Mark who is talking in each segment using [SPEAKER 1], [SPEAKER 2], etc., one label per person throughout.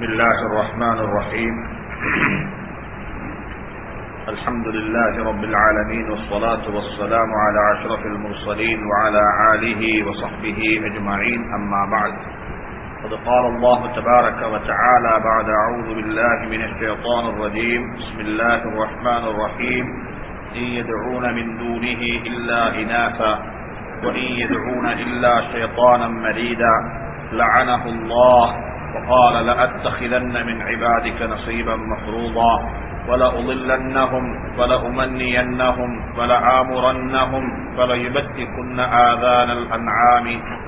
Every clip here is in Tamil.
[SPEAKER 1] بسم الله الرحمن الرحيم الحمد لله رب العالمين والصلاة والسلام على أشرف المرسلين وعلى آله وصحبه أجمعين أما بعد قد قال الله تبارك وتعالى بعد أعوذ بالله من الشيطان الرجيم بسم الله الرحمن الرحيم إن يدعون من دونه إلا إناثا وإن يدعون إلا شيطانا مريدا لعنه الله وقال لأتخذن من عبادك نصيبا مفروضا ولأضلنهم ولأمنينهم ولآمرنهم فليبتكن آذان الأنعام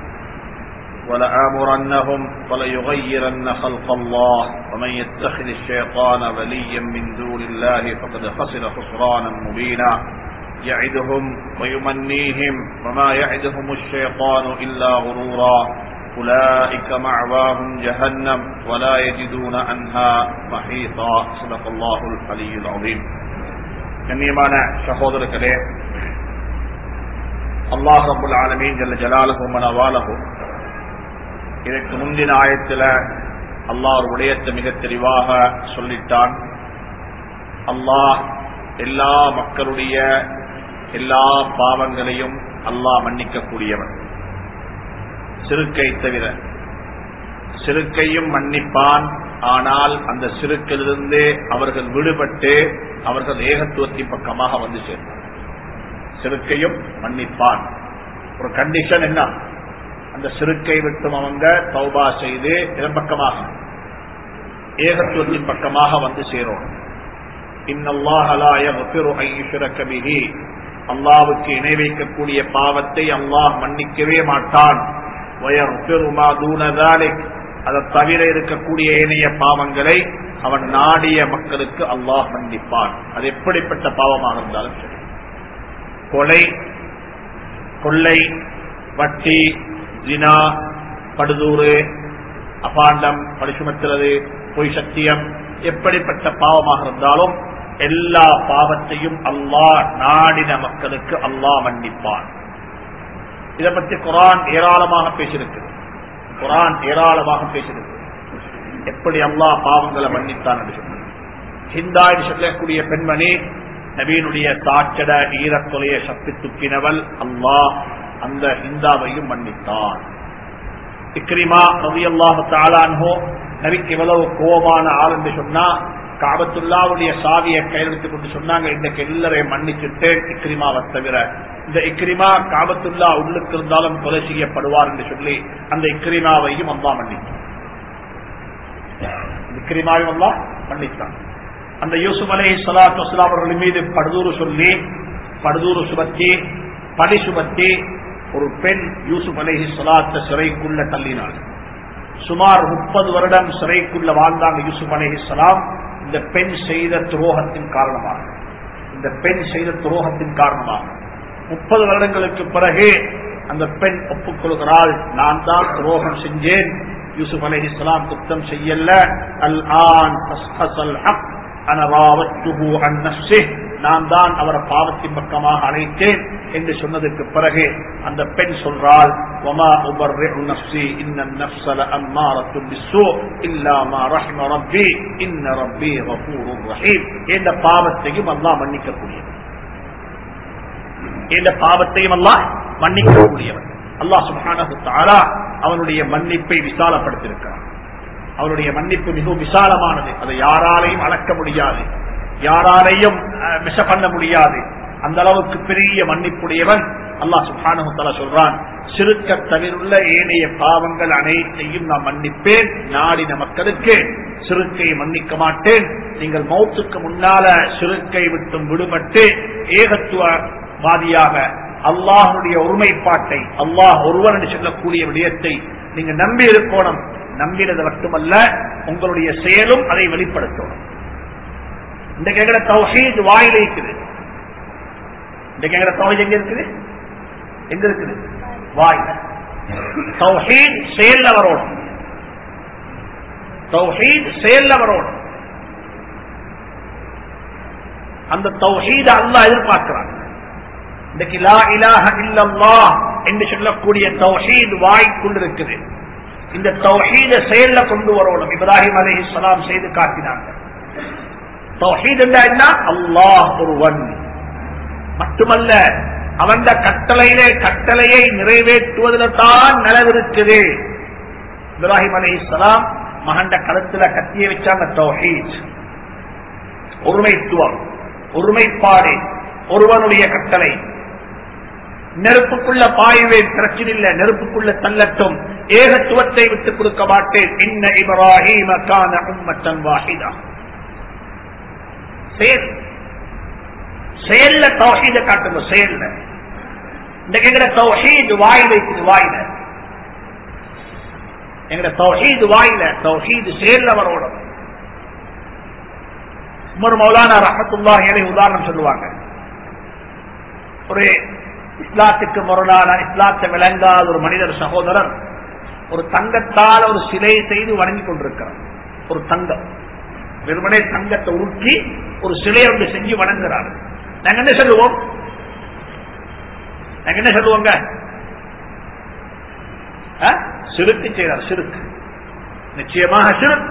[SPEAKER 1] ولآمرنهم فليغيرن خلق الله ومن يتخذ الشيطان وليا من دون الله فقد خسر خسرانا مبينا يعدهم ويمنيهم وما يعدهم الشيطان إلا غرورا أولئك معواهم جهنم ولا يجدون عنها محيطا صدق الله العلي العظيم கண்ணியமான சகோதரர்களே அல்லாஹ் ரபுல் ஆலமீன் ஜல்ல ஜலாலஹு மனவாலஹு இதற்கு முந்தின ஆயத்தில் அல்லாஹ் ஒரு விடயத்தை மிக தெளிவாக சொல்லிட்டான் அல்லாஹ் எல்லா மக்களுடைய எல்லா பாவங்களையும் அல்லாஹ் மன்னிக்கக்கூடியவன் சிறுக்கை தவிர சிறுக்கையும் மன்னிப்பான் ஆனால் அந்த சிறுக்கிலிருந்து அவர்கள் விடுபட்டு அவர்கள் ஏகத்துவத்தின் பக்கமாக வந்து சேர்ந்தார் சிறுக்கையும் மன்னிப்பான் ஒரு கண்டிஷன் என்ன அந்த சிறுக்கை விட்டும் அவங்க தௌபா செய்து இதன் பக்கமாக ஏகத்துவத்தின் பக்கமாக வந்து சேரும் அல்லாவுக்கு இணை வைக்கக்கூடிய பாவத்தை அல்லாஹ் மன்னிக்கவே மாட்டான் அதை தவிர இருக்கக்கூடிய ஏனைய பாவங்களை அவன் நாடிய மக்களுக்கு அல்லாஹ் மன்னிப்பான் அது எப்படிப்பட்ட பாவமாக இருந்தாலும் சரி கொலை கொள்ளை வட்டி ஜினா படுதூறு அபாண்டம் பரிசுமத்துறது பொய் சத்தியம் எப்படிப்பட்ட பாவமாக இருந்தாலும் எல்லா பாவத்தையும் அல்லாஹ் நாடின மக்களுக்கு அல்லாஹ் மன்னிப்பான் இதை பற்றி குரான் ஏராளமாக பேசியிருக்கு குரான் ஏராளமாக பேசியிருக்கு எப்படி அல்லாஹ் பாவங்களை மன்னித்தான் என்று சொன்னார் ஹிந்தா என்று சொல்லக்கூடிய பெண்மணி நபீனுடைய தாச்சட ஈரத்தொலைய சக்தி துக்கினவள் அல்லாஹ் அந்த ஹிந்தாவையும் மன்னித்தான் இக்ரிமா ரவி அல்லாஹு தாளான்ஹோ நபிக்கு எவ்வளவு கோபமான ஆள் என்று சொன்னா காபத்துல்லாவுடைய சாவியை கையெழுத்து கொண்டு சொன்னாங்க இன்னைக்கு எல்லாரையும் மன்னிச்சுட்டு இக்ரிமாவை தவிர இந்த இக்ரிமா காபத்துல்லா உள்ளுக்கு இருந்தாலும் கொலை செய்யப்படுவார் என்று சொல்லி அந்த இக்ரிமாவையும் அல்லா மன்னித்தான் இக்ரிமாவையும் அல்லா மன்னித்தான் அந்த யூசுப் அலை சலாத்து வஸ்லாம் அவர்கள் மீது படுதூறு சொல்லி படுதூறு சுமத்தி படி சுமத்தி ஒரு பெண் யூசுப் அலைஹி சலாத்த சிறைக்குள்ள தள்ளினாள் சுமார் முப்பது வருடம் சிறைக்குள்ள வாழ்ந்தாங்க யூசுப் அலைஹி சலாம் இந்த பெண் செய்த துரோகத்தின் காரணமாக இந்த பெண் செய்த துரோகத்தின் காரணமாக முப்பது வருடங்களுக்கு பிறகு அந்த பெண் ஒப்புக்கொள்கிறாள் நான் தான் துரோகம் செஞ்சேன் யூசுப் அலஹி இஸ்லாம் குத்தம் செய்யல அல் ஆன் நான் தான் அவரை பாவத்தின் பக்கமாக அழைத்தேன் என்று சொன்னதற்கு பிறகு அந்த பெண் சொல்றாள் இந்த பாவத்தையும் அல்லா மன்னிக்கக்கூடியவன் இந்த பாவத்தையும் அல்லா மன்னிக்கக்கூடியவன் அல்லா சுபானா அவனுடைய மன்னிப்பை விசாலப்படுத்தியிருக்கிறான் அவனுடைய மன்னிப்பு மிகவும் விசாலமானது அதை யாராலையும் அளக்க முடியாது யாராலையும் மிஷ பண்ண முடியாது அந்த அளவுக்கு பெரிய மன்னிப்புடையவன் அல்லா சுபானு சொல்றான் சிறுக்க தவிருள்ள ஏனைய பாவங்கள் அனைத்தையும் நான் மன்னிப்பேன் நாடின மக்களுக்கு சிறுக்கை மன்னிக்க மாட்டேன் நீங்கள் மௌத்துக்கு முன்னால சிறுக்கை விட்டும் விடுபட்டு ஏகத்துவவாதியாக அல்லாஹனுடைய ஒருமைப்பாட்டை அல்லாஹ் ஒருவன் என்று சொல்லக்கூடிய விடயத்தை நீங்க நம்பி இருக்கணும் நம்பினது மட்டுமல்ல உங்களுடைய செயலும் அதை வெளிப்படுத்தணும் இன்றைக்கு எங்கட தௌஹீத் வாயில இருக்குது இன்றைக்கு எங்கட தௌஹீத் எங்க இருக்குது எங்க இருக்குது வாயில தௌஹீத் செயல்ல வரணும் தௌஹீத் செயல்ல வரணும் அந்த தௌஹீத அல்லாஹ் எதிர்பார்க்கிறான் இன்றைக்கு லா இலாஹ இல்லல்லாஹ் என்று சொல்லக்கூடிய தௌஹீத் வாய்க்குள் இருக்குது இந்த தௌஹீத செயல்ல கொண்டு வரணும் இப்ராஹிம் அலி இஸ்லாம் செய்து காட்டினாங்க தௌஹீத் என்ன அல்லாஹ் ஒருவன் மட்டுமல்ல அவன் கட்டளையிலே கட்டளையை நிறைவேற்றுவதில் தான் நலவிருக்குது இப்ராஹிம் அலி இஸ்லாம் மகண்ட கருத்துல கத்திய வச்சாங்க தௌஹீத் ஒருமைத்துவம் ஒருமைப்பாடு ஒருவனுடைய கட்டளை நெருப்புக்குள்ள பாய்வேன் பிரச்சனை இல்ல நெருப்புக்குள்ள தள்ளட்டும் ஏகத்துவத்தை விட்டுக் கொடுக்க மாட்டேன் இன்ன இப்ராஹிம் கான உம்மத்தன் வாஹிதா செயல் செயல்ல தௌஹீத காட்டுங்க செயல்ல இந்த எங்கட தௌஹீத் வாயில இருக்குது வாயில எங்கட தௌஹீத் வாயில தௌஹீத் செயல்ல வரணும் உமர் மௌலானா ரஹத்துல்லா என உதாரணம் சொல்லுவாங்க ஒரு இஸ்லாத்துக்கு முரணான இஸ்லாத்தை விளங்காத ஒரு மனிதர் சகோதரர் ஒரு தங்கத்தால் ஒரு சிலை செய்து வணங்கி கொண்டிருக்கிறார் ஒரு தங்கம் வெறுமனே தங்கத்தை உருக்கி ஒரு சிலையை ஒன்று செஞ்சு வணங்குறாரு நாங்க என்ன சொல்லுவோம் நாங்க என்ன சொல்லுவோங்க சிறுக்கு செய்யறார் சிறுக்கு நிச்சயமாக சிறுக்கு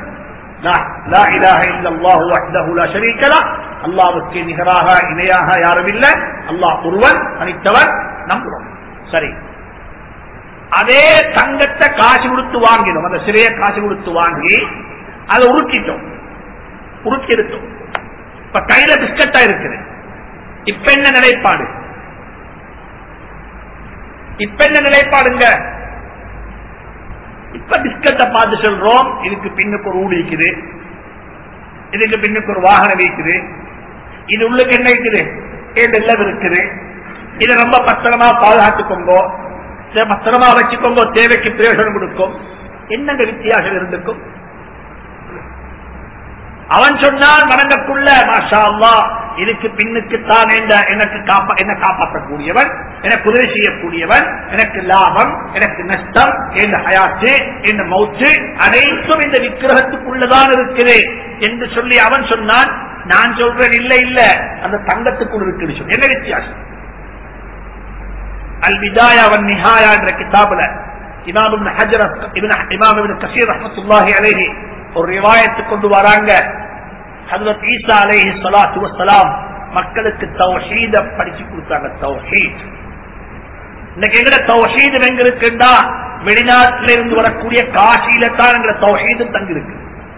[SPEAKER 1] அல்லாவுக்கு நிகராக இணையாக யாரும் இல்ல அல்லாஹ் ஒருவன் தனித்தவர் நம்புறோம் சரி அதே தங்கத்தை காசு கொடுத்து வாங்கினோம் அந்த சிறைய காசு கொடுத்து வாங்கி அதை உருக்கிட்டோம் உருக்கி எடுத்தோம் இப்ப கையில பிஸ்கட்டா இருக்குது இப்ப என்ன நிலைப்பாடு இப்ப என்ன நிலைப்பாடுங்க இப்ப பிஸ்கட்டை பார்த்து சொல்றோம் இதுக்கு பின்னுக்கு ஒரு ஊடு இருக்குது இதுக்கு பின்னுக்கு ஒரு வாகனம் இருக்குது இது உள்ளுக்கு என்ன இருக்குது ஏழு எல்லாம் இருக்குது இதை ரொம்ப பத்திரமா பாதுகாத்துக்கோங்க இதை பத்திரமா வச்சுக்கோங்க தேவைக்கு பிரயோஜனம் கொடுக்கும் என்னங்க வித்தியாசம் இருந்துக்கும் அவன் சொன்னான் வணங்கக்குள்ள மாஷா அல்லா இதுக்கு பின்னுக்குத்தான் எனக்கு காப்பா என்ன காப்பாற்றக்கூடியவன் எனக்கு உதவி செய்யக்கூடியவன் எனக்கு லாபம் எனக்கு நஷ்டம் என் ஹயாத்து என் மௌத்து அனைத்தும் இந்த விக்கிரகத்துக்குள்ளதான் இருக்குது என்று சொல்லி அவன் சொன்னான் நான் சொல்றேன் இல்ல இல்ல அந்த தங்கத்துக்குள் இருக்குது சொல்லி என்ன வித்தியாசம் அல் விதாயா வன் நிஹாயா என்ற கிதாபுல இமாம் இப்னு ஹஜர் இமாம் இப்னு கசீர் ரஹ்மத்துல்லாஹி அலைஹி ஒரு ரிவாயத்து கொண்டு வராங்க ஹஜரத் ஈசா அலைஹி ஸலாத்து வஸ்ஸலாம் மக்களுக்கு தௌஹீத படிச்சு கொடுத்தாங்க தௌஹீத் இன்னைக்கு எங்கட தௌஹீத் எங்க இருக்குண்டா வெளிநாட்டில இருந்து வரக்கூடிய காசியில தான் எங்கட தௌஹீதும் தங்கி இருக்கு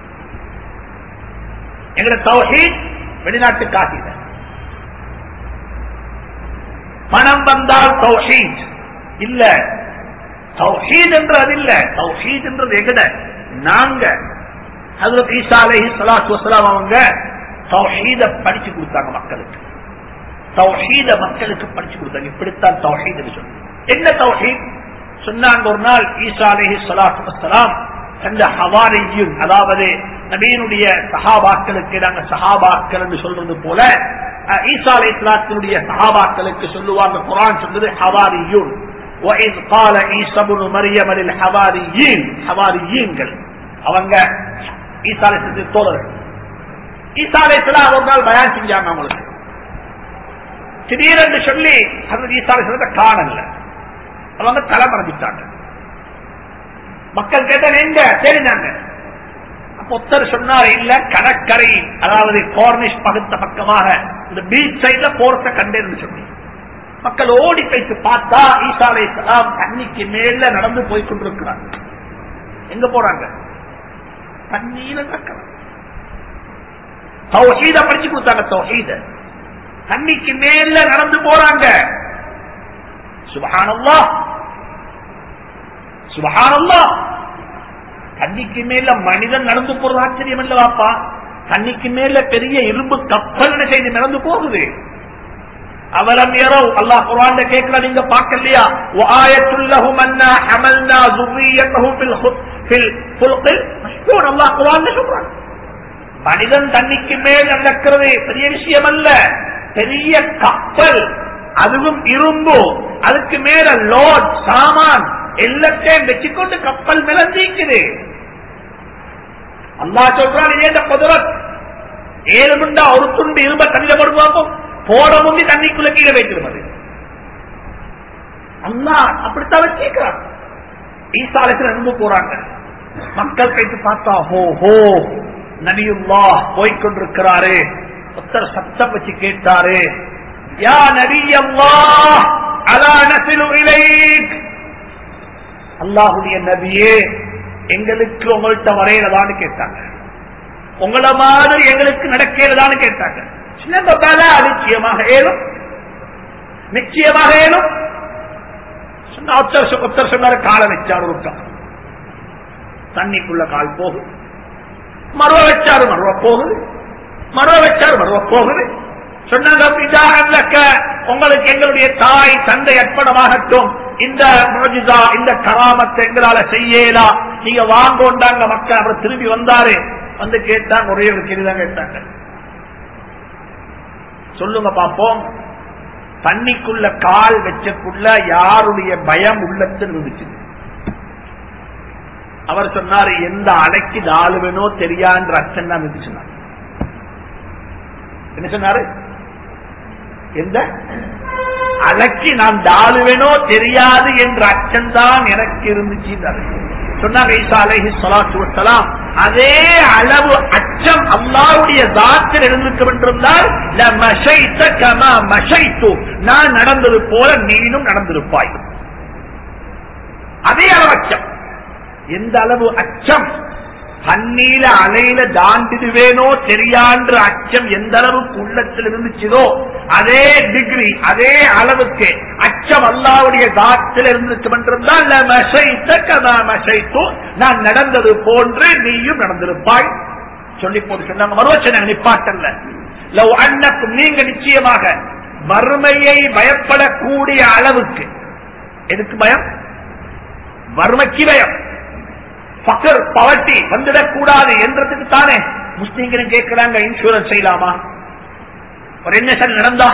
[SPEAKER 1] எங்கட தௌஹீத் வெளிநாட்டு காசியில பணம் வந்தால் தௌஹீத் இல்ல தௌஹீத் என்று அது இல்ல தௌஹீத் என்றது எங்கட நாங்க ஹசரத் ஈசா அலைஹி ஸலாத்து வஸலாம் அவங்க தௌஹீத படிச்சு கொடுத்தாங்க மக்களுக்கு தௌஹீத மக்களுக்கு படிச்சு கொடுத்தாங்க இப்படித்தான் தௌஹீத் சொல்லி என்ன தௌஹீத் சொன்னாங்க ஒரு நாள் ஈசா அலைஹி ஸலாத்து வஸலாம் அந்த ஹவாரியும் அதாவது நபீனுடைய சஹாபாக்களுக்கு நாங்க சஹாபாக்கள் என்று சொல்றது போல ஈசா அலை இஸ்லாத்தினுடைய சஹாபாக்களுக்கு சொல்லுவாங்க குரான் சொல்றது ஹவாரியூன் وَإِذْ قَالَ عِيسَى ابْنُ مَرْيَمَ لِلْحَوَارِيِّينَ ஹவாரியீன்கள் அவங்க ஈசா அலைஹிஸ்ஸலாத்தின் தோழர்கள் ஈசா அலைஹிஸ்ஸலாம் ஒரு நாள் பயான் செஞ்சாங்க அவங்களுக்கு திடீரென்று சொல்லி ஹஜரத் ஈசா அலைஹிஸ்ஸலாத்தை காணல அவங்க தலை மறைஞ்சிட்டாங்க மக்கள் கேட்டாங்க எங்க தெரிஞ்சாங்க அப்ப ஒருத்தர் சொன்னார் இல்ல கடற்கரை அதாவது கோர்னிஷ் பகுத்த பக்கமாக இந்த பீச் சைட்ல போறத கண்டேன்னு சொல்லி மக்கள் ஓடி போயிட்டு பார்த்தா ஈசா அலைஹிஸ்ஸலாம் தண்ணிக்கு மேல நடந்து போய் கொண்டிருக்கிறாங்க எங்க போறாங்க தண்ணீர நடக்கிறாங்க தௌஹீத படிச்சு கொடுத்தாங்க தௌஹீத தண்ணிக்கு மேல நடந்து போறாங்க சுபஹானல்லா சுபஹானல்லா தண்ணிக்கு மேல மனிதன் நடந்து போறது ஆச்சரியம் இல்லவாப்பா தண்ணிக்கு மேல பெரிய இரும்பு கப்பல் என்ன செய்து நடந்து போகுது அவரம் ஏறோ அல்லாஹ் குர்ஆன்ல கேட்கல நீங்க பார்க்கலையா வஆயத்துல்லஹும் அன்னா ஹமல்னா ذُرِّيَّتَهُمْ ஃபில் ஃபில் ஃபுல்கில் மஷ்கூர் அல்லாஹ் குர்ஆன்ல சொல்றான் மனிதன் தண்ணிக்கு மேல் நடக்கிறது பெரிய விஷயம் அல்ல பெரிய கப்பல் அதுவும் இரும்பு அதுக்கு மேல லோட் சாமான் எல்லாத்தையும் வச்சுக்கொண்டு கப்பல் மிளந்திக்குது அல்லாஹ் சொல்றான் இதே குதிரத் ஏழுமுண்டா ஒரு துண்டு இரும்ப தண்ணியில போடுவாங்க போட முந்தி தண்ணிக்குள்ள கீழே வைத்திருப்பது அல்லாஹ் அப்படித்தான் வச்சிருக்கிறான் ஈசாலத்தில் அன்பு போறாங்க மக்கள் கைத்து பார்த்தா ஹோ ஹோ நபியுல்லா போய்கொண்டிருக்கிறாரு ஒருத்தர் சத்தம் வச்சு கேட்டாரு யா நபியல்லா அலா நசிலு இலைக் அல்லாஹுடைய நபியே எங்களுக்கு உங்கள்கிட்ட வரையிறதான்னு கேட்டாங்க உங்கள மாதிரி எங்களுக்கு நடக்கிறதான்னு கேட்டாங்க சின்ன பலா நிச்சயமாக ஏழும் நிச்சயமாக ஏழும் சொன்ன ஒருத்தர் ஒருத்தர் சொன்னாரு காலை வச்சாரு விட்டான் தண்ணிக்குள்ள கால் போகுது மருவ வச்சாரு மருவ போகுது மருவ வச்சாரு மருவ போகுது சொன்னாங்க பிதாகக்க உங்களுக்கு எங்களுடைய தாய் தந்தை அர்ப்பணமாகட்டும் இந்த முஜிதா இந்த கராமத்தை எங்களால செய்யலா நீங்க வாங்கோண்டாங்க மக்கள் அவர் திரும்பி வந்தாரு வந்து கேட்டாங்க ஒரே ஒரு கேள்விதான் கேட்டாங்க சொல்லுங்க பாப்போம் தண்ணிக்குள்ள கால் வச்சக்குள்ள யாருடைய பயம் உள்ளத்தில் இருந்துச்சு அவர் சொன்னார் எந்த அலைக்கு தாழுவனோ தெரியான்ற அச்சம் தான் இருந்துச்சு சொன்னார். என்ன சொன்னாரு எந்த அலைக்கு நான் தாழுவேனோ தெரியாது என்ற அச்சம்தான் எனக்கு இருந்துச்சு சொன்னாங்க ஈசா அலைஹி ஸலாத்து வஸ்ஸலாம் அதே அளவு அச்சம் அல்லாஹ்வுடைய தாத்தில் இருந்திருக்கும் என்றிருந்தால் லமஷைத கமா மஷைத்து நான் நடந்தது போல நீனும் நடந்திருப்பாய் அதே அளவு அச்சம் எந்த அளவு அச்சம் தண்ணீர அலையில தாண்டிடுவேனோ தெரியான்ற அச்சம் எந்த அளவுக்கு உள்ளத்தில் இருந்துச்சதோ அதே டிகிரி அதே அளவுக்கு அச்சம் அல்லாவுடைய தாத்தில் இருந்துச்சு என்றிருந்தால் நான் நடந்தது போன்று நீயும் நடந்திருப்பாய் சொல்லி போட்டு சொன்னாங்க மறுவச்சனை நிப்பாட்டல்ல லவ் அன்னக்கும் நீங்க நிச்சயமாக வறுமையை பயப்படக்கூடிய அளவுக்கு எதுக்கு பயம் வறுமைக்கு பயம் பக்கர் பவர்ட்டி வந்துடக்கூடாது என்றதுக்கு தானே முஸ்லீம்களும் கேட்கிறாங்க இன்சூரன்ஸ் செய்யலாமா ஒரு என்ன சார் நடந்தா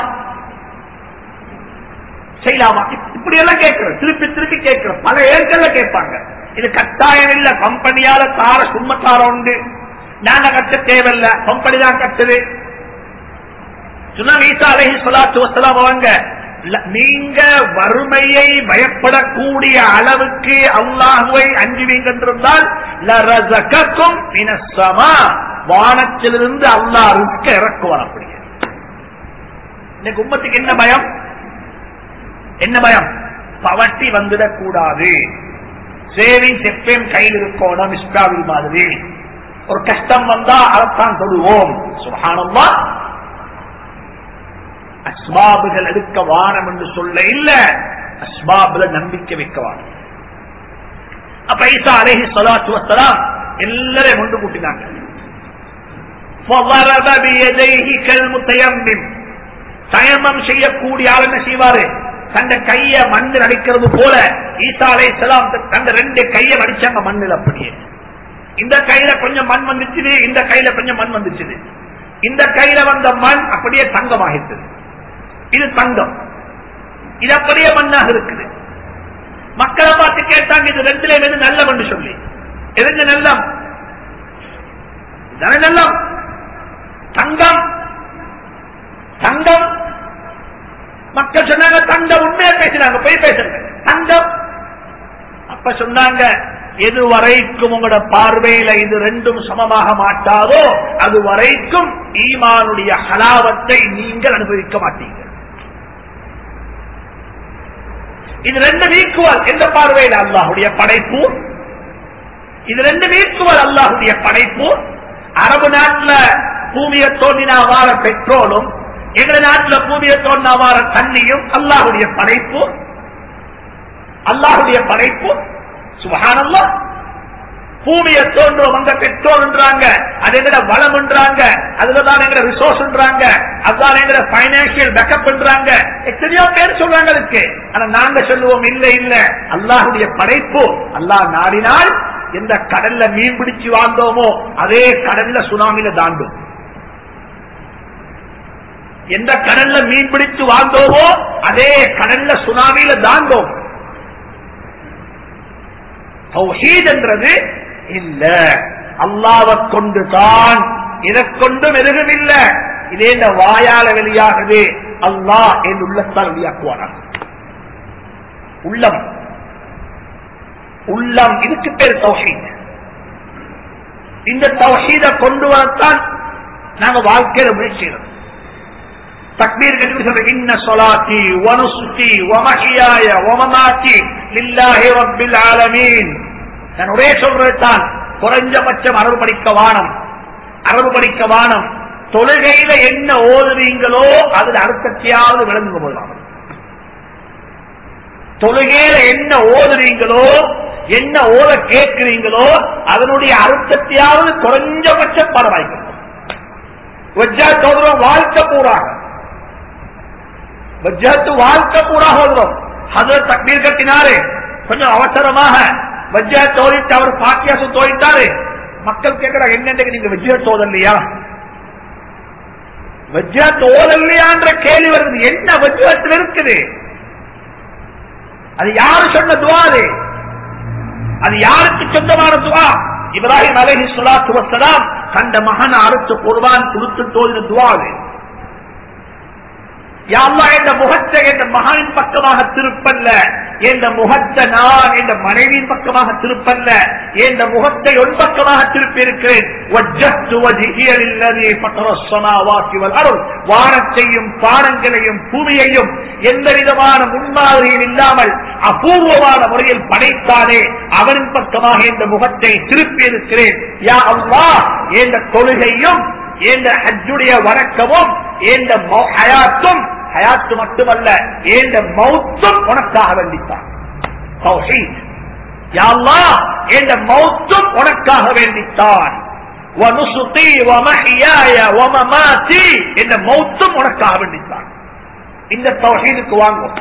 [SPEAKER 1] செய்யலாமா இப்படி எல்லாம் கேட்கிறோம் திருப்பி திருப்பி கேட்கிறோம் பல ஏற்கல்ல கேட்பாங்க இது கட்டாயம் இல்ல கம்பெனியால தார சும்மத்தார உண்டு நாங்க கட்ட தேவையில்ல கம்பெனி தான் கட்டுது சொன்னாங்க ஈசா அலஹி சொல்லாத்து வசலாம் அவங்க ல- நீங்க வறுமையை பயப்படக்கூடிய அளவுக்கு அல்லாஹுவை அஞ்சுவீங்க என்றிருந்தால் லரஸகக்கும் மினஸ்ஸமா வானத்திலிருந்து அல்லாஹ் ரிஸ்க இறக்குவான் அப்படியே இன்னைக்கு உம்மத்துக்கு என்ன பயம் என்ன பயம் பவட்டி வந்துடக் கூடாது சேவிங்ஸ் எப்பயும் கையில் இருக்கணும் இஸ்டாவில் மாதிரி ஒரு கஷ்டம் வந்தா அதைத்தான் தொடுவோம் சுகானம்மா அஸ்பாபுகள் எடுக்க வானம் என்று சொல்ல இல்ல அஸ்பாபுல நம்பிக்கை வைக்க வானம் அப்ப ஈசா அலேஹி சலாத்து வசலாம் எல்லாரையும் கொண்டு கூட்டினாங்க فضرب بيديه كالمتيمم தயமம் செய்யக்கூடிய ஆள் என்ன செய்வாரு தந்த கைய மண்ணில் அடிக்கிறது போல ஈசா அலை சலாம் தந்த ரெண்டு கையை அடிச்சாங்க மண்ணில் அப்படியே இந்த கையில கொஞ்சம் மண் வந்துச்சுது இந்த கையில கொஞ்சம் மண் வந்துச்சுது இந்த கையில வந்த மண் அப்படியே தங்கமாகிட்டது இது தங்கம் இது அப்படியே மண்ணாக இருக்குது மக்களை பார்த்து கேட்டாங்க இது ரெண்டுல எது நல்லம் என்று சொல்லி எது நல்லம் இதானே நல்லம் தங்கம் தங்கம் மக்கள் சொன்னாங்க தங்கம் உண்மையா பேசினாங்க போய் பேசுங்க தங்கம் அப்ப சொன்னாங்க எது வரைக்கும் உங்களோட பார்வையில இது ரெண்டும் சமமாக மாட்டாதோ அது வரைக்கும் ஈமானுடைய ஹலாவத்தை நீங்கள் அனுபவிக்க மாட்டீங்க இது ரெண்டு நீக்குவல் எந்த பார்வையில் அல்லாஹுடைய படைப்பு இது ரெண்டு நீக்குவல் அல்லாஹுடைய படைப்பு அரபு நாட்டுல பூமியை தோண்டினா வார பெட்ரோலும் எங்க நாட்டுல பூமியை தோண்டினா வார தண்ணியும் அல்லாஹுடைய படைப்பு அல்லாஹுடைய படைப்பு சுபஹானல்லா பூமியை தோன்றும் அங்க பெட்ரோல்ன்றாங்க அது எங்கட வளம்ன்றாங்க அதுலதான் எங்கட ரிசோர்ஸ்ன்றாங்க அதுதான் எங்கட பைனான்சியல் பேக்கப்ன்றாங்க எத்தனையோ பேர் சொல்றாங்க அதுக்கு ஆனா நாங்க சொல்லுவோம் இல்ல இல்ல அல்லாஹுடைய படைப்பு அல்லாஹ் நாடினால் எந்த கடல்ல மீன் பிடிச்சு வாழ்ந்தோமோ அதே கடல்ல சுனாமில தாண்டும் எந்த கடல்ல மீன் பிடிச்சு வாழ்ந்தோமோ அதே கடல்ல சுனாமில தாண்டோம் தௌஹீத் என்றது இல்ல அல்லாவை கொண்டு தான் இதை கொண்டும் எதுவும் இல்ல இதே இந்த வாயால வெளியாகுது அல்லாஹ் என் உள்ளத்தால் வெளியாக்குவானா உள்ளம் உள்ளம் இதுக்கு பேர் தௌஹீத் இந்த தௌஹீத கொண்டு வரத்தான் நாங்க வாழ்க்கையில முயற்சி செய்யறோம் தக்பீர் கட்டி சொல்ற இன்ன சொலாத்தி வனுசுத்தி வமஹியாய வமமாத்தி லில்லாஹி ரப்பில் ஆலமீன் நான் ஒரே சொல்றது தான் குறைஞ்சபட்சம் அரபு படிக்க வானம் அரபு படிக்க வானம் தொழுகையில என்ன ஓதுறீங்களோ அதுல அர்த்தத்தையாவது விளங்குங்க போதலாம் தொழுகையில என்ன ஓதுறீங்களோ என்ன ஓத கேட்கிறீங்களோ அதனுடைய அர்த்தத்தையாவது குறைஞ்சபட்சம் பரவாயிக்கணும் வஜ்ஜாத் ஓதுறோம் வாழ்க்கை பூராக வஜ்ஜாத்து வாழ்க்கை பூராக ஓதுறோம் அதுல தக்பீர் கட்டினாரு கொஞ்சம் அவசரமாக வஜ்ஜாத் தோதிட்டு அவர் பாக்கியாசம் தோதிட்டாரு மக்கள் கேட்கிறாங்க என்னன்றைக்கு நீங்க வஜ்ஜாத் ஓதலையா வஜ்ஜாத் ஓதலையான்ற கேள்வி வருது என்ன வஜ்ஜாத்தில் இருக்குது அது யாரு சொன்ன துவா அது அது யாருக்கு சொந்தமான துவா இப்ராஹிம் அலஹி சுலாத்து வசலாம் கண்ட மகன் அறுத்து குர்பான் கொடுத்து தோதின துவா அது யாழ்லா என்ற முகத்தை என்ற மகனின் பக்கமாக திருப்பல்ல என்ற முகத்தை நான் என்ற மனைவியின் பக்கமாக திருப்பல்ல என்ற முகத்தை உன் பக்கமாக திருப்பி இருக்கிறேன் வானத்தையும் பானங்களையும் பூமியையும் எந்த விதமான முன்மாதிரியில் இல்லாமல் அபூர்வமான முறையில் படைத்தானே அவனின் பக்கமாக இந்த முகத்தை திருப்பி இருக்கிறேன் யா அவ்வா என்ற தொழுகையும் என்ற ஹஜ்ஜுடைய வணக்கமும் என்ற ஹயாத்தும் ஹயாத்து மட்டுமல்ல ஏந்த மௌத்தும் உனக்காக வேண்டித்தான் என்ற மௌத்தும் உனக்காக வேண்டித்தான் என்ற மௌத்தும் உனக்காக வேண்டித்தான் இந்த தௌஹீதுக்கு வாங்கும்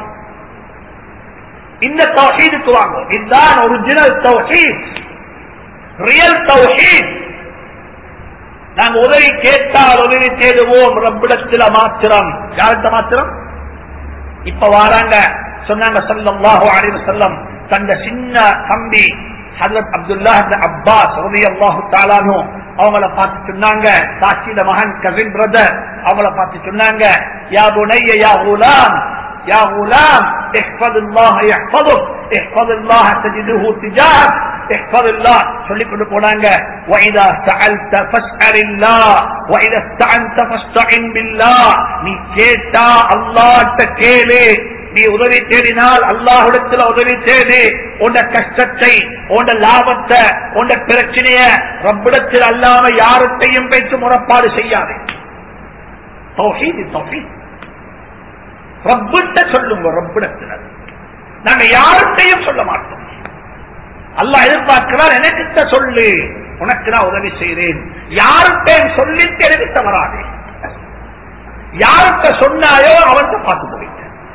[SPEAKER 1] இந்த தௌஹீதுக்கு வாங்கும் இதுதான் ஒரிஜினல் தௌஹீத் ரியல் தௌஹீத் நாங்க உதவி கேட்டால் உதவி தேடுவோம் ரப்பிடத்தில் மாத்திரம் யார்கிட்ட மாத்திரம் இப்ப வாராங்க சொன்னாங்க சல்லாஹு அலைவு செல்லம் தந்த சின்ன தம்பி ஹசரத் அப்துல்லா அப்பாஸ் ரவி அல்லாஹு தாலானோ அவங்கள பார்த்து சொன்னாங்க சாட்சியில மகன் கசின் பிரதர் அவங்கள பார்த்து சொன்னாங்க யா புனைய யா குலாம் யா குலாம் احفظ الله يحفظك احفظ الله تجده تجاهك احفظ الله சொல்லி கொண்டு போனாங்க واذا سالت فاسال الله واذا استعنت فاستعن بالله நீ கேட்டா அல்லாஹ்ட்ட கேளு நீ உதவி தேடினால் அல்லாஹிடத்தில் உதவி தேடு உண்ட கஷ்டத்தை உண்ட லாபத்தை உண்ட பிரச்சனைய ரப்பிடத்தில் அல்லாம யார்கிட்டையும் வைத்து முறப்பாடு செய்யாது தௌஹீத் தௌஹீத் ரப்பிட்ட சொல்லுங்க ரப்பிடத்தில் நாங்க யார்கிட்டையும் சொல்ல மாட்டோம் அல்லாஹ் எதிர்பார்க்கிறார் எனக்கிட்ட சொல்லு உனக்கு நான் உதவி செய்கிறேன் யார்கிட்டையும் சொல்லிட்டு எனக்கு தவறாது யார்கிட்ட சொன்னாயோ அவன்கிட்ட பார்த்து போயிட்டேன்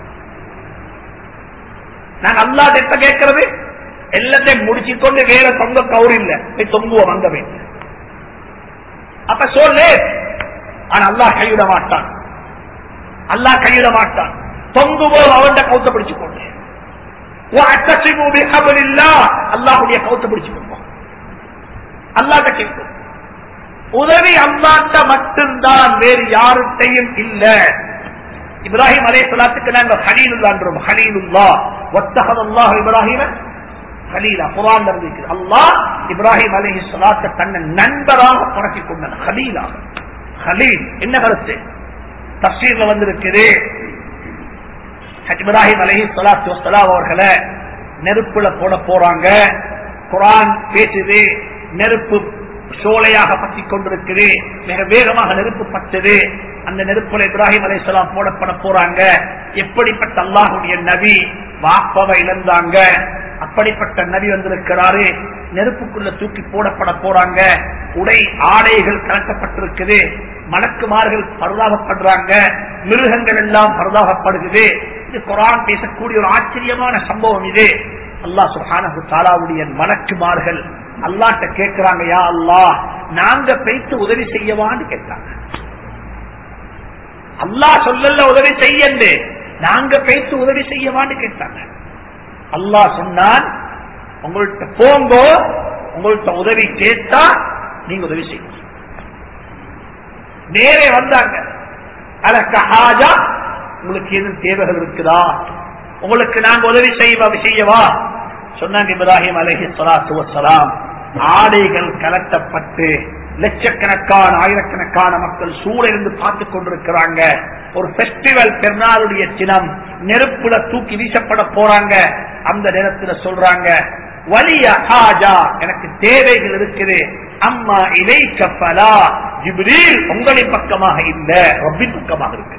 [SPEAKER 1] நான் அல்லா திட்ட கேட்கறது எல்லாத்தையும் முடிச்சுக்கொண்டு வேற தொங்க கவுர் இல்ல போய் தொங்குவோம் அங்க போய் அப்ப சொல்லு ஆனா அல்லாஹ் கைவிட மாட்டான் அல்லாஹ் கைவிட மாட்டான் தொங்குவோம் அவன் கவுத்த பிடிச்சுக்கொண்டு அல்லாஹுடைய கவுத்த பிடிச்சுக்கோங்க அல்லாட்ட கேட்கும் உதவி அல்லாட்ட மட்டும்தான் வேறு யாருட்டையும் இல்ல இப்ராஹிம் அலே சொல்லாத்துக்கு நாங்கள் ஹலீலுல்லான்றோம் ஹலீலுல்லா ஒத்தகத் அல்லாஹ் இப்ராஹிம ஹலீலா குரான் இருக்குது அல்லாஹ் இப்ராஹிம் அலேஹி சொல்லாத்த தன்னை நண்பராக பறக்கி கொண்டான் ஹலீலா ஹலீல் என்ன கருத்து தப்சீர்ல வந்திருக்குது இப்ராஹிம் அலஹி சொலாத்து வசலாம் அவர்களை நெருப்புல போட போறாங்க குரான் பேசுது நெருப்பு சோலையாக பற்றி கொண்டிருக்குது மிக வேகமாக நெருப்பு பட்டது அந்த நெருப்புல இப்ராஹிம் அலைசலாம் போடப்பட போறாங்க எப்படிப்பட்ட அல்லாஹுடைய நபி வாப்பவை இழந்தாங்க அப்படிப்பட்ட நபி வந்திருக்கிறாரு நெருப்புக்குள்ள தூக்கி போடப்பட போறாங்க உடை ஆடைகள் கலக்கப்பட்டிருக்குது மலக்குமார்கள் பரதாகப்படுறாங்க மிருகங்கள் எல்லாம் பரதாகப்படுகிறது இது குரான் பேசக்கூடிய ஒரு ஆச்சரியமான சம்பவம் இது அல்லாஹ் சுஹானு தாலாவுடைய மலக்குமார்கள் அல்லாட்ட கேட்கிறாங்க யா அல்லா நாங்க பேச்சு உதவி செய்யவான்னு கேட்டாங்க அல்லாஹ் சொல்லல உதவி செய்யண்டு நாங்க பேச்சு உதவி செய்யவான்னு கேட்டாங்க அல்லாஹ் சொன்னான் உங்கள்கிட்ட போங்கோ உங்கள்கிட்ட உதவி கேட்டா நீங்க உதவி செய்யுங்க நேரே வந்தாங்க அதற்கு ஹாஜா உங்களுக்கு எதுவும் தேவைகள் இருக்குதா உங்களுக்கு நாங்க உதவி செய்வா செய்யவா சொன்னாங்க இப்ராஹிம் அலஹி சலாத்து வசலாம் ஆடைகள் கலட்டப்பட்டு லட்சக்கணக்கான ஆயிரக்கணக்கான மக்கள் சூழலிருந்து பார்த்துக் கொண்டிருக்கிறாங்க ஒரு பெஸ்டிவல் பெருநாளுடைய சினம் நெருப்புல தூக்கி வீசப்பட போறாங்க அந்த நேரத்தில் சொல்றாங்க வலிய ஹாஜா எனக்கு தேவைகள் இருக்குது அம்மா இலை கப்பலா ஜிப்ரீல் உங்களின் பக்கமாக இல்ல ரப்பின் பக்கமாக இருக்குது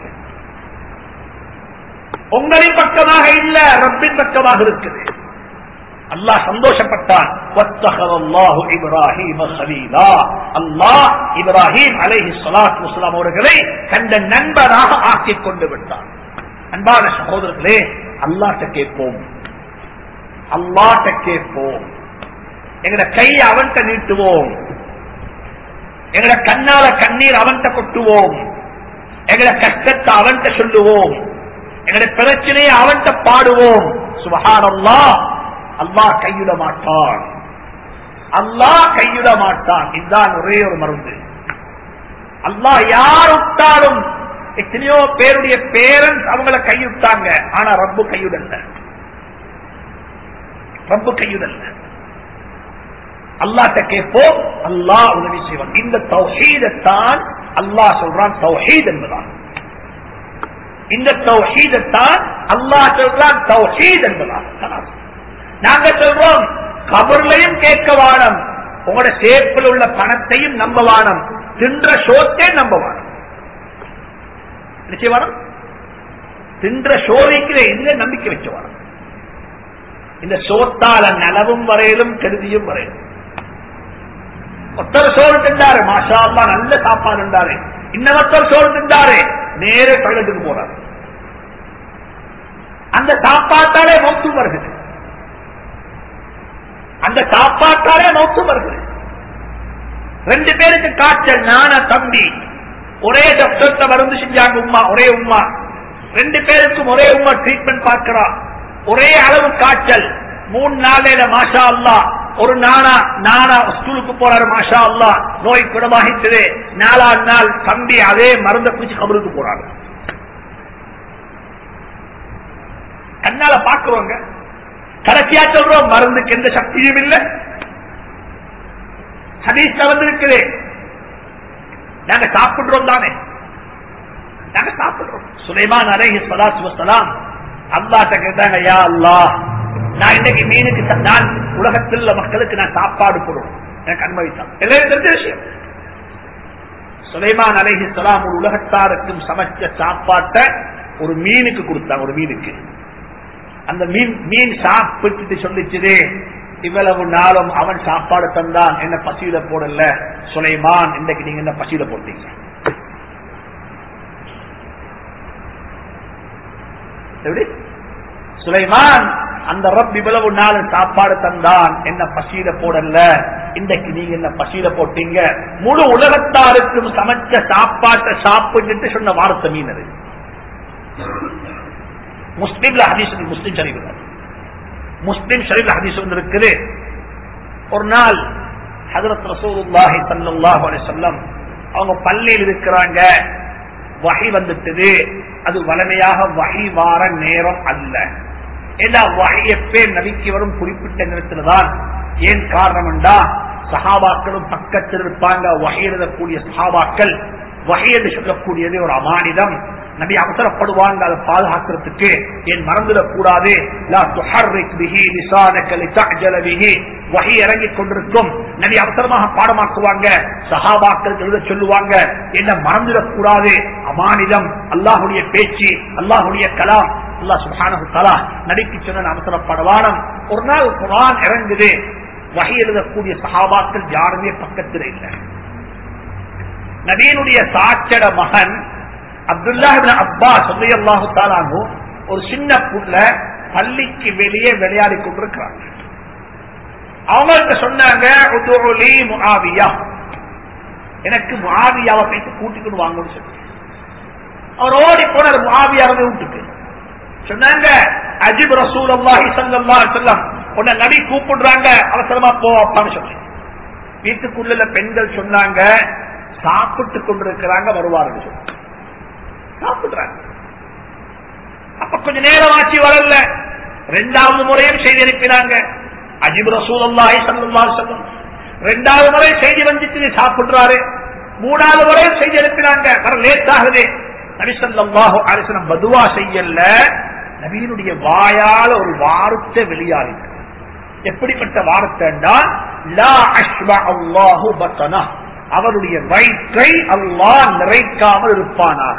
[SPEAKER 1] உங்களின் பக்கமாக இல்ல ரப்பின் பக்கமாக இருக்குது அல்லாஹ் சந்தோஷப்பட்டான் இப்ராஹிம் அல்லாஹ் இப்ராஹிம் அலைஹி சலாத் முஸ்லாம் அவர்களை கண்ட நண்பராக ஆக்கிக் கொண்டு விட்டான் அன்பான சகோதரர்களே அல்லாட்ட கேட்போம் அல்லாட்ட கேட்போம் எங்கட கையை அவன்கிட்ட நீட்டுவோம் எங்கட கண்ணால கண்ணீர் அவன்கிட்ட கொட்டுவோம் எங்கட கஷ்டத்தை அவன்கிட்ட சொல்லுவோம் எங்கட பிரச்சனையை அவன்கிட்ட பாடுவோம் சுபஹானல்லா அல்லாஹ் கையிட மாட்டான் அல்லாஹ் கையிட மாட்டான் இதுதான் ஒரே ஒரு மருந்து அல்லாஹ் யார் விட்டாலும் எத்தனையோ பேருடைய பேரண்ட்ஸ் அவங்கள கைவிட்டாங்க ஆனா ரப்பு கையுடல்ல ரப்பு கையுடல்ல அல்லாட்ட கேட்போம் அல்லாஹ் உதவி செய்வான் இந்த தௌஹீதத்தான் அல்லாஹ் சொல்றான் தௌஹீத் என்பதான் இந்த தௌஹீதத்தான் அல்லாஹ் சொல்றான் தௌஹீத் என்பதான் நாங்க சொல்றோம் கபர்லையும் கேட்க வானம் உங்களோட சேப்பில் உள்ள பணத்தையும் நம்ப வானம் தின்ற சோத்தே நம்ப வானம் நிச்சயவானம் தின்ற சோதிக்கிற எங்க நம்பிக்கை வச்ச வானம் இந்த சோத்தால நலவும் வரையிலும் கருதியும் வரையிலும் ஒருத்தர் சோறு திண்டாரு மாஷா அல்லா நல்ல சாப்பாடு இருந்தாரு இன்னொருத்தர் சோறு திண்டாரு நேர டாய்லெட்டுக்கு போறாரு அந்த சாப்பாட்டாலே மௌத்து வருகிறது அந்த சாப்பாட்டாலே மௌத்து வருகிறது ரெண்டு பேருக்கு காய்ச்சல் நான தம்பி ஒரே டாக்டர் மருந்து செஞ்சாங்க உமா ஒரே உமா ரெண்டு பேருக்கும் ஒரே உமா ட்ரீட்மெண்ட் பார்க்கிறா ஒரே அளவு காய்ச்சல் மூணு நாளையில மாஷா அல்லா ஒரு நானா நானா ஸ்கூலுக்கு போறாரு மாஷா அல்லா நோய் குணமாகிட்டது நாலாம் நாள் தம்பி அதே மருந்த குடிச்சு கபருக்கு போறாங்க கண்ணால பாக்குறோங்க கடைசியா சொல்றோம் மருந்துக்கு எந்த சக்தியும் இல்லை ஹதீஸ் வந்திருக்குது நாங்க சாப்பிடுறோம் தானே நாங்க சாப்பிடுறோம் சுலைமான் அலைஹி சலாத்து வசலாம் அல்லாட்ட கேட்டாங்க யா அல்லா நான் இன்னைக்கு மீனுக்கு நான் உலகத்தில் உள்ள மக்களுக்கு நான் சாப்பாடு போடுறோம் எனக்கு அனுமதித்தான் எல்லாரும் தெரிஞ்ச விஷயம் சுலைமான் அலைஹி சலாம் ஒரு உலகத்தாருக்கும் சமைச்ச சாப்பாட்டை ஒரு மீனுக்கு கொடுத்தாங்க ஒரு மீனுக்கு அந்த மீன் மீன் சாப்பிட்டு சொல்லிச்சுது இவ்வளவு நாளும் அவன் சாப்பாடு தந்தான் என்ன பசியில போடல சுலைமான் இன்றைக்கு நீங்க என்ன பசியில போட்டீங்க எப்படி சுலைமான் அந்த ரப் இவ்வளவு நாள் சாப்பாடு தந்தான் என்ன பசியில போடல இன்றைக்கு நீங்க என்ன பசியில போட்டீங்க முழு உலகத்தாருக்கும் சமைச்ச சாப்பாட்டை சாப்பிட்டு சொன்ன வார்த்தை மீன் அது முஸ்லீம்ல ஹதீஸ் முஸ்லீம் ஷரீஃப் முஸ்லீம் ஷரீஃப் ஹதீஸ் வந்து இருக்குது ஒரு நாள் ஹதரத் ரசூலுல்லாஹி ஸல்லல்லாஹு அலைஹி வஸல்லம் அவங்க பள்ளியில் இருக்கிறாங்க வஹி வந்துட்டது அது வளமையாக வஹி வார நேரம் அல்ல ஏன்னா வஹி எப்பே நபிக்கு வரும் குறிப்பிட்ட நேரத்தில் தான் ஏன் காரணம் என்றா சஹாபாக்களும் பக்கத்தில் இருப்பாங்க வஹி எழுதக்கூடிய சஹாபாக்கள் வஹி என்று சொல்லக்கூடியது ஒரு அமானிதம் நபி அவசரப்படுவாங்க அதை பாதுகாக்கிறதுக்கு என் மறந்துடக் கூடாது வகை இறங்கிக் கொண்டிருக்கும் நபி அவசரமாக பாடமாக்குவாங்க சஹாபாக்கள் எழுத சொல்லுவாங்க என்ன மறந்துடக் கூடாது அமானிதம் அல்லாஹுடைய பேச்சு அல்லாஹுடைய கலாம் அல்லா சுபானு கலா நபிக்கு சொன்ன அவசரப்படவானம் ஒரு நாள் குரான் இறங்குது வகை எழுதக்கூடிய சஹாபாக்கள் யாருமே பக்கத்தில் இல்லை நபீனுடைய சாச்சட மகன் அப்துல்லா அப்பா சொல்லி அல்லாஹு தாலானு ஒரு சின்ன புள்ள பள்ளிக்கு வெளியே விளையாடி கொண்டிருக்கிறாங்க அவங்கள்ட்ட சொன்னாங்க முகாவியா எனக்கு முகாவியாவை போயிட்டு கூட்டிக்கொண்டு வாங்கன்னு சொல்லி அவர் ஓடி போனார் முகாவியாவை வீட்டுக்கு சொன்னாங்க அஜிப் ரசூல் அல்லாஹி சல்லா செல்லம் உன்னை நபி கூப்பிடுறாங்க அவசரமா போ அப்பான்னு சொல்லி வீட்டுக்குள்ள பெண்கள் சொன்னாங்க சாப்பிட்டு கொண்டிருக்கிறாங்க வருவார்கள் சொல்லி சாப்பிடுறாங்க அப்ப கொஞ்ச நேரம் ஆட்சி வரல ரெண்டாவது முறையும் செய்தி அனுப்பினாங்க அஜிப் ரசூலுல்லாஹி ஸல்லல்லாஹு அலைஹி வஸல்லம் ரெண்டாவது முறை செய்தி வந்துச்சு சாப்பிடுறாரு மூணாவது முறை செய்தி அனுப்பினாங்க வர லேட் ஆகுது நபி ஸல்லல்லாஹு அலைஹி வஸல்லம் பதுவா செய்யல நபியினுடைய வாயால ஒரு வார்த்தை வெளியாகிட்டு எப்படிப்பட்ட வார்த்தை என்றால் லா அஷ்பா அல்லாஹு பத்தனா அவருடைய வயிற்றை அல்லாஹ் நிறைக்காமல் இருப்பானாக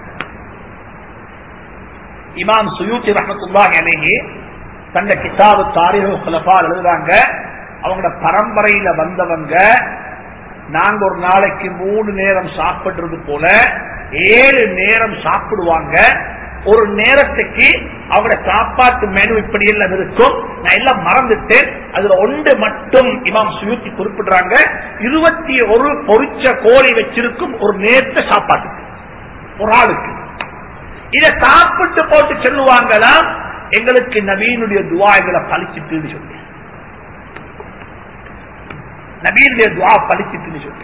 [SPEAKER 1] இமாம் சுயூத்தி ரஹமத்துல்லாஹி அலைஹி தந்த கிதாபு தாரிஹு குலஃபால் எழுதுறாங்க அவங்களோட பரம்பரையில வந்தவங்க நாங்க ஒரு நாளைக்கு மூணு நேரம் சாப்பிடுறது போல ஏழு நேரம் சாப்பிடுவாங்க ஒரு நேரத்துக்கு அவங்களோட சாப்பாட்டு மெனு இப்படி எல்லாம் இருக்கும் நான் எல்லாம் மறந்துட்டேன் அதுல ஒன்று மட்டும் இமாம் சுயூத்தி குறிப்பிடுறாங்க இருபத்தி ஒரு பொரிச்ச கோழி வச்சிருக்கும் ஒரு நேரத்தை சாப்பாட்டுக்கு ஒரு ஆளுக்கு இதை சாப்பிட்டு போட்டு சொல்லுவாங்களா எங்களுக்கு நவீனுடைய துவாய்களை பழிச்சிட்டு சொல்லி நவீனுடைய துவா பழிச்சிட்டு சொல்லி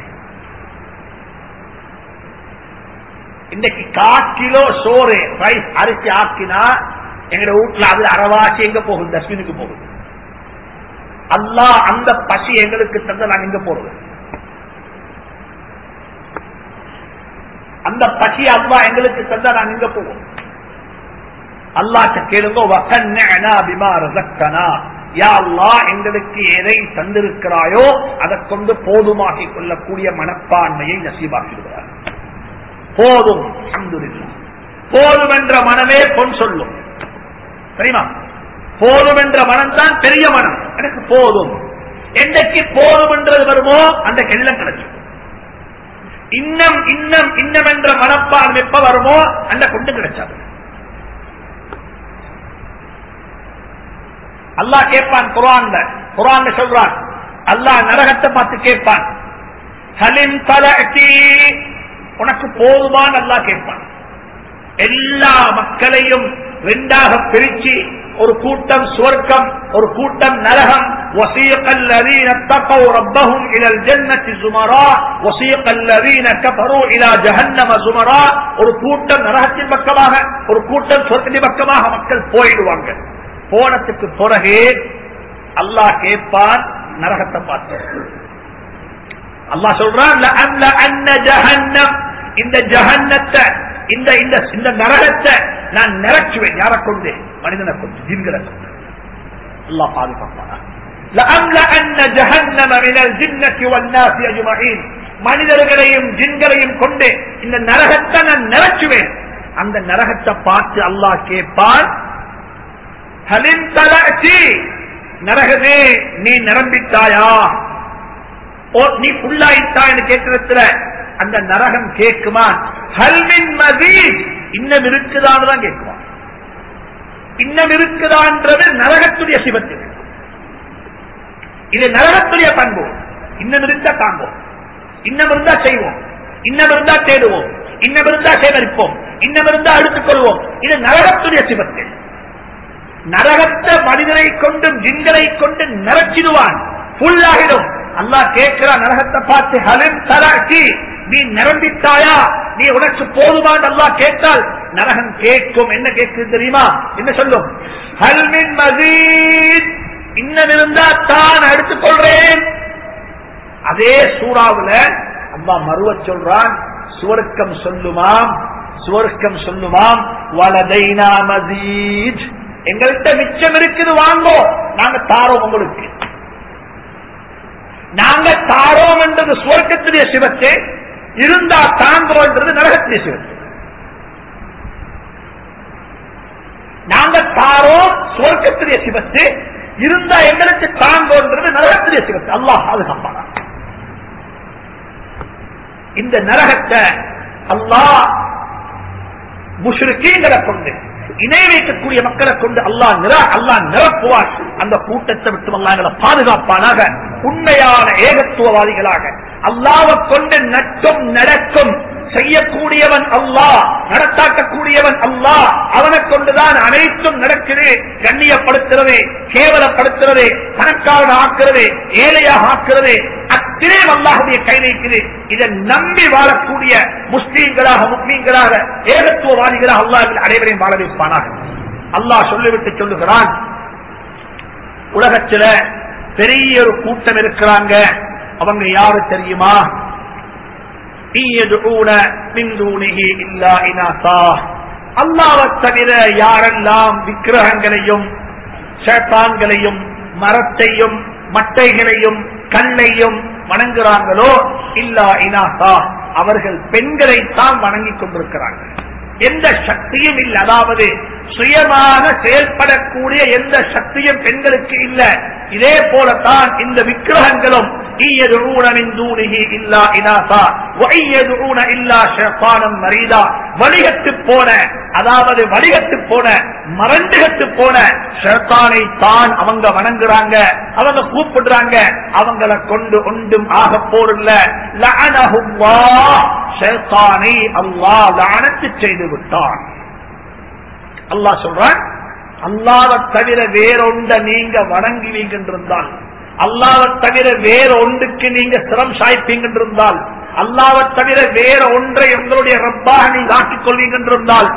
[SPEAKER 1] இன்னைக்கு கா கிலோ சோறு ரைஸ் அரிசி ஆக்கினா எங்க வீட்டுல அது அறவாசி எங்க போகுது டஸ்ட்பினுக்கு போகுது அல்லா அந்த பசி எங்களுக்கு தந்த நாங்க எங்க போறது அந்த பசி அல்லா எங்களுக்கு தந்தா நாங்க எங்க போவோம் அல்லாட்ட கேளுங்க வக்கன்னா பிமா ரசக்தனா யா அல்லா எங்களுக்கு எதை தந்திருக்கிறாயோ அதை கொண்டு போதுமாக்கிக் கொள்ளக்கூடிய மனப்பான்மையை நசீபாக்கிடுகிறார் போதும் அல்ஹம்துலில்லாஹ் போதும் என்ற மனமே பொன் சொல்லும் தெரியுமா போதும் என்ற மனம் தான் பெரிய மனம் எனக்கு போதும் என்னைக்கு போதும் என்றது வருமோ அந்த கெல்லம் கிடைக்கும் இன்னம் இன்னம் இன்னம் என்ற மனப்பான் எப்ப வருமோ அந்த கொண்டு கிடைச்சாது அல்லாஹ் கேட்பான் குரான்ல குரான் சொல்றான் அல்லாஹ் நரகத்தை பார்த்து கேட்பான் ஹலிம் தலி உனக்கு போதுமான அல்லாஹ் கேட்பான் எல்லா மக்களையும் ரெண்டாக பிரிச்சு ஒரு கூட்டம் சுவர்க்கம் ஒரு கூட்டம் நரகம் وسيق الذين اتقوا ربهم الى الجنه زمراء وسيق الذين كفروا الى جهنم زمراء ஒரு கூட்டம் நரகத்தின் பக்கமாக ஒரு கூட்டம் சொர்க்கத்தின் பக்கமாக மக்கள் போயிடுவாங்க போனதுக்கு பிறகு அல்லாஹ் கேட்பான் நரகத்தை பார்த்து அல்லாஹ் சொல்றான் லஅன்ன ஜஹன்னம் இந்த ஜஹன்னத்தை இந்த இந்த இந்த நரகத்தை நான் நிரச்சுவேன் யாரை கொண்டு மனிதனை கொண்டு ஜின்களை கொண்டு அல்லாஹ் பாதுகாப்பானா لأملأن جهنم من الجنة والناس أجمعين மனிதர்களையும் ஜின்களையும் கொண்டு இந்த நரகத்தை நான் நிரச்சுவேன் அந்த நரகத்தை பார்த்து அல்லாஹ் கேட்பான் ஹலின் தலி நரகமே நீ நிரம்பித்தாயா ஓ நீ புல்லாயிட்டான்னு கேட்கிறதுல அந்த நரகம் கேட்குமா ஹல்மின் மதீத் இன்னும் இருக்குதான்னு தான் கேட்குமா இன்னும் இருக்குதான்றது நரகத்துடைய சிவத்து இது நரகத்துடைய பண்பு இன்னும் இருந்தா தாங்குவோம் இன்னும் இருந்தா செய்வோம் இன்னும் இருந்தா தேடுவோம் இன்னும் இருந்தா சேகரிப்போம் இன்னும் இருந்தா எடுத்துக் கொள்வோம் இது நரகத்துடைய சிவத்து நரகத்தை மனிதனை கொண்டும் ஜின்களை கொண்டு நிறச்சிடுவான் புல்லாகிடும் அல்லாஹ் கேட்கிற நரகத்தை பார்த்து ஹலிம் தலாக்கி நீ நிரம்பித்தாயா நீ உனக்கு போதுமான் அல்லாஹ் கேட்டால் நரகம் கேட்கும் என்ன கேட்குது தெரியுமா என்ன சொல்லும் ஹல்மின் மசீத் இன்னும் இருந்தா தான் எடுத்துக் கொள்றேன் அதே சூறாவுல அம்மா மறுவ சொல்றான் சுவர்க்கம் சொல்லுமாம் சுவர்க்கம் சொல்லுமாம் வலதைனா மசீத் எங்கள்கிட்ட மிச்சம் இருக்குது வாங்கோ நாங்க தாரோம் உங்களுக்கு நாங்க தாரோம் என்றது சுவர்க்கத்துடைய சிவத்தை இருந்தா தாங்கோன்றது நரகத்துடைய சிவத்தை நாங்க தாரோம் சுவர்க்கத்துடைய சிவத்து இருந்தா எங்களுக்கு தாங்கோன்றது நரகத்துடைய சிவத்து அல்லாஹ் பாதுகாப்பான இந்த நரகத்தை அல்லாஹ் முஷ்ரிக்கீங்களை கொண்டு இணை வைக்கக்கூடிய மக்களை கொண்டு அல்லாஹ் நிரா அல்லாஹ் நிரப்புவார் அந்த கூட்டத்தை விட்டு அல்லாங்களை பாதுகாப்பானாக உண்மையான ஏகத்துவவாதிகளாக அல்லாவை கொண்டு நட்டும் நடக்கும் செய்யக்கூடியவன் அல்லாஹ் நடத்தாக்கக்கூடியவன் அல்லாஹ் அவனை கொண்டுதான் அனைத்தும் நடக்குது கண்ணியப்படுத்துறது கேவலப்படுத்துறது பணக்காரன் ஆக்குறது ஏழையாக ஆக்குறது அத்தனை அல்லாஹுடைய கை வைக்குது இதை நம்பி வாழக்கூடிய முஸ்லீம்களாக முஸ்லீம்களாக ஏகத்துவவாதிகளாக அல்லாஹ் அனைவரையும் வாழ வைப்பானாக அல்லாஹ் சொல்லிவிட்டு சொல்லுகிறான் உலகத்துல பெரிய ஒரு கூட்டம் இருக்கிறாங்க அவங்க யாரு தெரியுமா அல்லாவை தவிர யாரெல்லாம் விக்கிரகங்களையும் சேத்தான்களையும் மரத்தையும் மட்டைகளையும் கல்லையும் வணங்குறாங்களோ இல்லா இனாசா அவர்கள் பெண்களைத்தான் வணங்கிக் கொண்டிருக்கிறார்கள் எந்த சக்தியும் இல்லை அதாவது சுயமாக செயல்படக்கூடிய எந்த சக்தியும் பெண்களுக்கு இல்ல இதே போலத்தான் இந்த விக்கிரகங்களும் வழிகட்டு போன அதாவது வழிகட்டு போன மறந்துகட்டு போன ஷேத்தானை தான் அவங்க வணங்குறாங்க அவங்க கூப்பிடுறாங்க அவங்கள கொண்டு ஒன்றும் ஆக போரில்ல ஷேத்தானை அல்லாஹ் லானத்து செய்து விட்டான் அல்லாஹ் சொல்றான் அல்லாவை தவிர வேறொண்ட நீங்க வணங்குவீங்க என்றிருந்தால் அல்லாவை தவிர வேற ஒன்றுக்கு நீங்க சிரம் சாய்ப்பீங்க என்றிருந்தால் அல்லாவை தவிர வேற ஒன்றை உங்களுடைய ரப்பாக நீங்க ஆக்கிக் கொள்வீங்க என்றிருந்தால்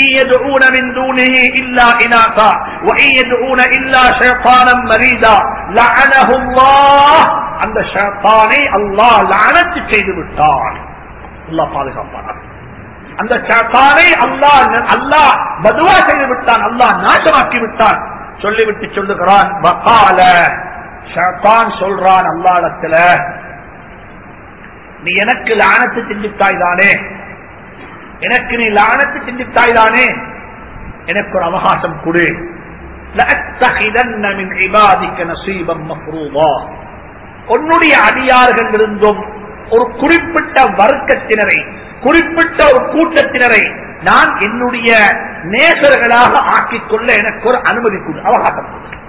[SPEAKER 1] அந்த ஷேத்தானை அல்லாஹ் லானத்து செய்து விட்டான் அல்லாஹ் பாதுகாப்பான அந்த ஷாத்தானை அல்லாஹ் அல்லாஹ் பதுவா செய்து விட்டான் அல்லாஹ் நாசமாக்கி விட்டான் சொல்லிவிட்டு சொல்லுகிறான் வகால ஷாத்தான் சொல்றான் அல்லாடத்துல நீ எனக்கு லானத்து சிந்தித்தாய் தானே எனக்கு நீ லானத்து சிந்தித்தாய் தானே எனக்கு ஒரு அவகாசம் கொடு உன்னுடைய அடியார்கள் இருந்தும் ஒரு குறிப்பிட்ட வர்க்கத்தினரை குறிப்பிட்ட ஒரு கூட்டத்தினரை நான் என்னுடைய நேசர்களாக ஆக்கிக் கொள்ள எனக்கு ஒரு அனுமதி கொடு அவகாசம்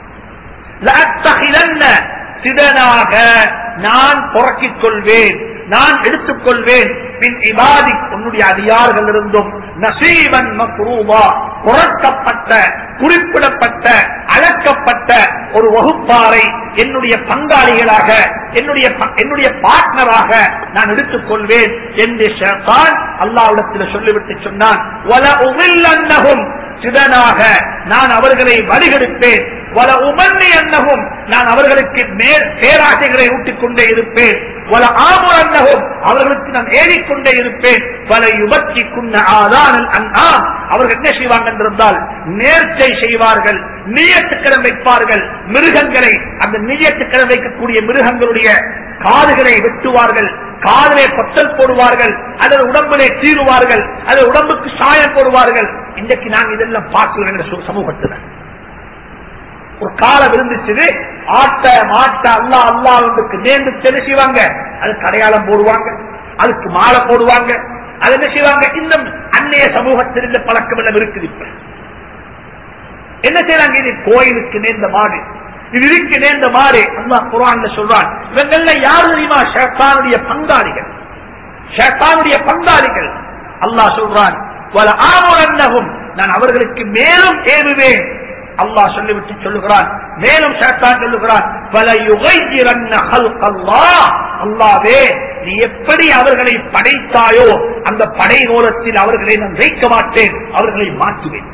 [SPEAKER 1] சிதனாக நான் புறக்கிக் கொள்வேன் நான் எடுத்துக் கொள்வேன் பின் இபாதி உன்னுடைய அதிகார்கள் இருந்தும் நசீவன் மக்ரூபா புறக்கப்பட்ட குறிப்பிடப்பட்ட அழக்கப்பட்ட ஒரு வகுப்பாரை என்னுடைய பங்காளிகளாக என்னுடைய என்னுடைய பார்ட்னராக நான் எடுத்துக் கொள்வேன் என்று ஷேத்தான் அல்லாவிடத்தில் சொல்லிவிட்டு சொன்னான் வல உமில்லன்னகும் சிதனாக நான் அவர்களை வழிகெடுப்பேன் வல உமன்னி அன்னகும் நான் அவர்களுக்கு மேல் பேராசைகளை ஊட்டிக் கொண்டே இருப்பேன் வல ஆமுர் அன்னகும் அவர்களுக்கு நான் ஏறிக்கொண்டே இருப்பேன் பல யுபத்தி குன்ன ஆதானல் அண்ணா அவர்கள் என்ன செய்வாங்க என்றிருந்தால் நேர்ச்சை செய்வார்கள் நீயத்துக்கிடம் வைப்பார்கள் மிருகங்களை அந்த நீயத்துக்கிடம் வைக்கக்கூடிய மிருகங்களுடைய காதுகளை வெட்டுவார்கள் காதலை பத்தல் போடுவார்கள் அல்லது உடம்பிலே தீருவார்கள் அல்லது உடம்புக்கு சாயம் போடுவார்கள் இன்றைக்கு நாங்கள் இதெல்லாம் பார்க்கிறோம் என்ற சமூகத்தில் ஒரு காலம் இருந்துச்சு ஆட்ட மாட்ட அல்லா அல்லா ஒன்றுக்கு நேர்ந்து என்ன செய்வாங்க அதுக்கு அடையாளம் போடுவாங்க அதுக்கு மாலை போடுவாங்க அது என்ன செய்வாங்க இன்னும் அன்னைய சமூகத்தில் இந்த பழக்கம் எல்லாம் இருக்குது இப்ப என்ன செய்யறாங்க இது கோயிலுக்கு நேர்ந்த மாடு இது இருக்கு நேர்ந்த மாடு அல்லா குரான் சொல்றான் இவங்கள யாரு தெரியுமா ஷேத்தானுடைய பங்காளிகள் ஷேத்தானுடைய பங்காளிகள் அல்லாஹ் சொல்றான் ஆமுரன்னகும் நான் அவர்களுக்கு மேலும் ஏவுவேன் அல்லாஹ் சொல்லிவிட்டு சொல்லுகிறான் மேலும் ஷேத்தான் சொல்லுகிறான் பல யுகைரன்ன அல்லாவே நீ எப்படி அவர்களை படைத்தாயோ அந்த படை கோலத்தில் அவர்களை நான் வைக்க மாட்டேன் அவர்களை மாற்றுவேன்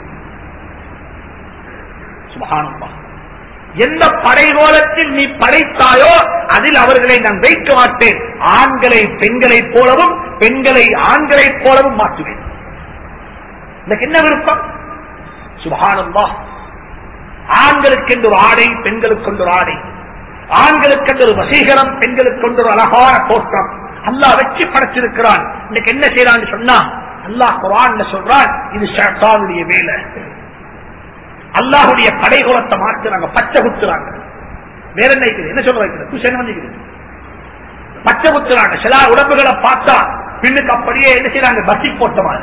[SPEAKER 1] சுபகானம்மா எந்த படைகோலத்தில் நீ படைத்தாயோ அதில் அவர்களை நான் வைக்க மாட்டேன் ஆண்களை பெண்களைப் போலவும் பெண்களை ஆண்களைப் போலவும் மாற்றுவேன் எனக்கு என்ன விருப்பம் சுபகானந்தா ஆண்களுக்கு என்று ஒரு ஆடை பெண்களுக்கு ஒரு ஆடை ஆண்களுக்கு என்று ஒரு வசீகரம் பெண்களுக்கு கொண்டு ஒரு அழகான தோற்றம் அல்லாஹ் வச்சு படைச்சிருக்கிறான் இன்னைக்கு என்ன செய்யறான்னு சொன்னா அல்லாஹ் குரான் சொல்றான் இது ஷேத்தானுடைய வேலை அல்லாஹுடைய படைகுலத்தை மாற்றுறாங்க பச்சை குத்துறாங்க வேற என்ன இருக்குது என்ன சொல்ல வைக்கிறது குஷன் வந்து பச்சை குத்துறாங்க சில உடம்புகளை பார்த்தா பின்னுக்கு அப்படியே என்ன செய்யறாங்க பசி போட்ட மாதிரி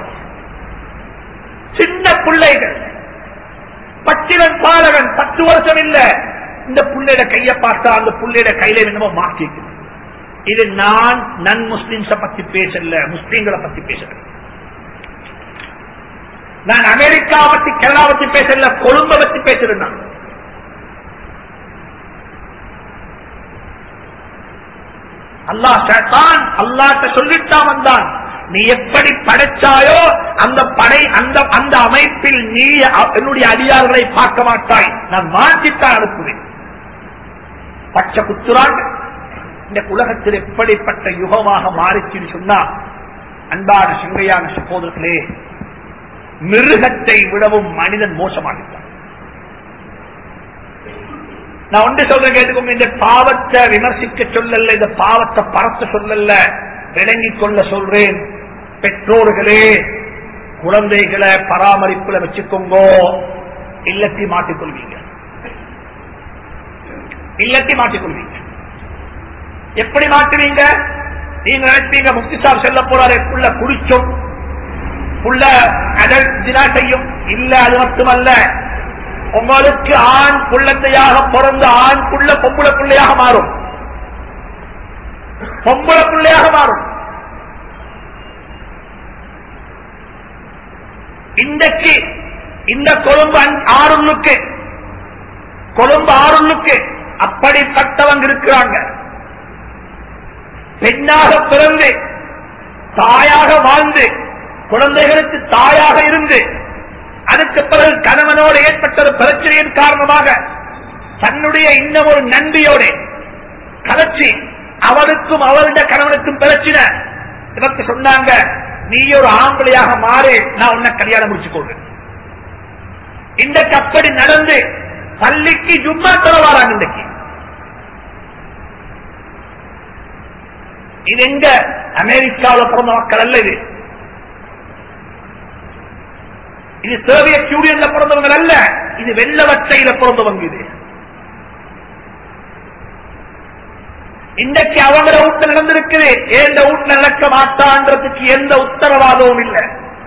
[SPEAKER 1] சின்ன பிள்ளைகள் பச்சிலன் பாலகன் பத்து வருஷம் இல்ல இந்த புள்ளையிட கைய பார்த்தா அந்த புள்ளையிட கையில என்னமோ மாற்றிக்கு இது நான் நன் முஸ்லிம்ஸ பத்தி பேசல முஸ்லீம்களை பத்தி பேசுறேன் நான் அமெரிக்கா பத்தி கனடா பத்தி பேசல கொழும்ப பத்தி பேசுறேன் நான் அல்லாஹ் ஷேத்தான் அல்லாட்ட சொல்லிட்டான் வந்தான் நீ எப்படி படைச்சாயோ அந்த படை அந்த அந்த அமைப்பில் நீ என்னுடைய அடியார்களை பார்க்க மாட்டாய் நான் மாற்றித்தான் அனுப்புவேன் பச்சை குத்துறாங்க இந்த உலகத்தில் எப்படிப்பட்ட யுகமாக மாறிச்சுன்னு சொன்னா அன்பான சிங்கையான சகோதரர்களே மிருகத்தை விடவும் மனிதன் மோசமாகிட்டான் நான் ஒன்று சொல்ற கேட்டுக்கோங்க இந்த பாவத்தை விமர்சிக்க சொல்லல இந்த பாவத்தை பரத்த சொல்லல விளங்கிக் கொள்ள சொல்றேன் பெற்றோர்களே குழந்தைகளை பராமரிப்புல வச்சுக்கோங்க இல்லத்தி மாட்டிக்கொள்வீங்க இல்லத்தி மாட்டிக்கொள்வீங்க எப்படி மாட்டுவீங்க நீங்க நினைப்பீங்க முக்தி சார் செல்ல போறாரு புள்ள குடிச்சோம் புள்ள அடல் தினா செய்யும் இல்ல அது மட்டுமல்ல உங்களுக்கு ஆண் குழந்தையாக பிறந்த ஆண் புள்ள பொம்பளை பிள்ளையாக மாறும் பொம்பளை பிள்ளையாக மாறும் இன்றைக்கு இந்த கொழும்பு அஞ்- ஆறுள்ளுக்கு கொழும்பு ஆறுள்ளுக்கு அப்படிப்பட்டவங்க இருக்கிறாங்க பெண்ணாக பிறந்து தாயாக வாழ்ந்து குழந்தைகளுக்கு தாயாக இருந்து அதுக்கு பிறகு கணவனோடு ஏற்பட்ட ஒரு பிரச்சனையின் காரணமாக தன்னுடைய இன்னும் ஒரு நன்றியோட கலச்சி அவருக்கும் அவருடைய கணவனுக்கும் பிரச்சனை இவருக்கு சொன்னாங்க நீ ஒரு ஆம்பளையாக மாறு நான் உன்னை கல்யாணம் முடிச்சுக்கொள்றேன் இன்றைக்கு அப்படி நடந்து பள்ளிக்கு ஜும்மா தரவாராங்க இன்றைக்கு இது எங்க அமெரிக்காவில் பிறந்த மக்கள் அல்ல இது இது சோவியத் யூனியன்ல பிறந்தவங்க அல்ல இது வெள்ளவற்றையில பிறந்தவங்க இது இன்றைக்கு அவங்க வீட்டுல நடந்திருக்குது ஏந்த வீட்டுல நடக்க மாட்டான்றதுக்கு எந்த உத்தரவாதமும் இல்லை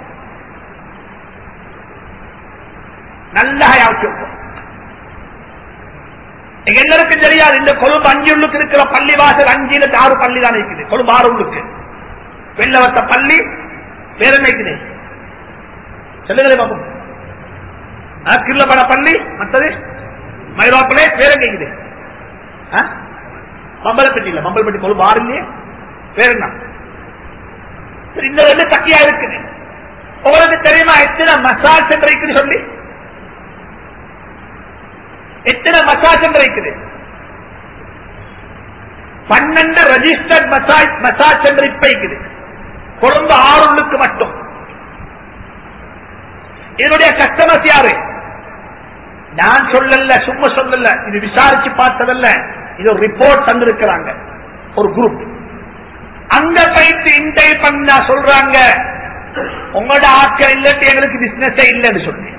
[SPEAKER 1] நல்ல யாச்சும் எங்க எல்லாருக்கும் தெரியாது இந்த கொழும்பு அஞ்சு உள்ளுக்கு இருக்கிற பள்ளி வாசல் அஞ்சுல ஆறு பள்ளி தான் இருக்குது கொழும்பு ஆறு உள்ளுக்கு வெள்ளவத்த பள்ளி வேற என்ன இருக்குது சொல்லுங்களே பாப்போம் கிருளபட பள்ளி மற்றது மயிலாப்பளே வேற எங்க இருக்குது ஆ? மம்பலப்பட்டி இல்ல மம்பலப்பட்டி கொழும்பு ஆறு இல்லையே வேற என்ன சரி, இந்த ரெண்டு சக்கியா இருக்குது உங்களுக்கு தெரியுமா எத்தனை மசாஜ் சென்டர் இருக்குன்னு சொல்லி எத்தனை மசாஜ் சென்டர் இருக்குது பன்னெண்டு ரெஜிஸ்டர்ட் மசாஜ் மசாஜ் சென்டர் இப்ப இருக்குது கொழும்பு ஆறுக்கு மட்டும் இதனுடைய கஸ்டமர்ஸ் யாரு நான் சொல்லல சும்மா சொல்லல இது விசாரிச்சு பார்த்ததல்ல இது ஒரு ரிப்போர்ட் தந்திருக்கிறாங்க ஒரு குரூப் அங்க போயிட்டு இன்டை பண்ணா சொல்றாங்க உங்களோட ஆட்கள் இல்லட்டு எங்களுக்கு பிசினஸே இல்லைன்னு சொல்லி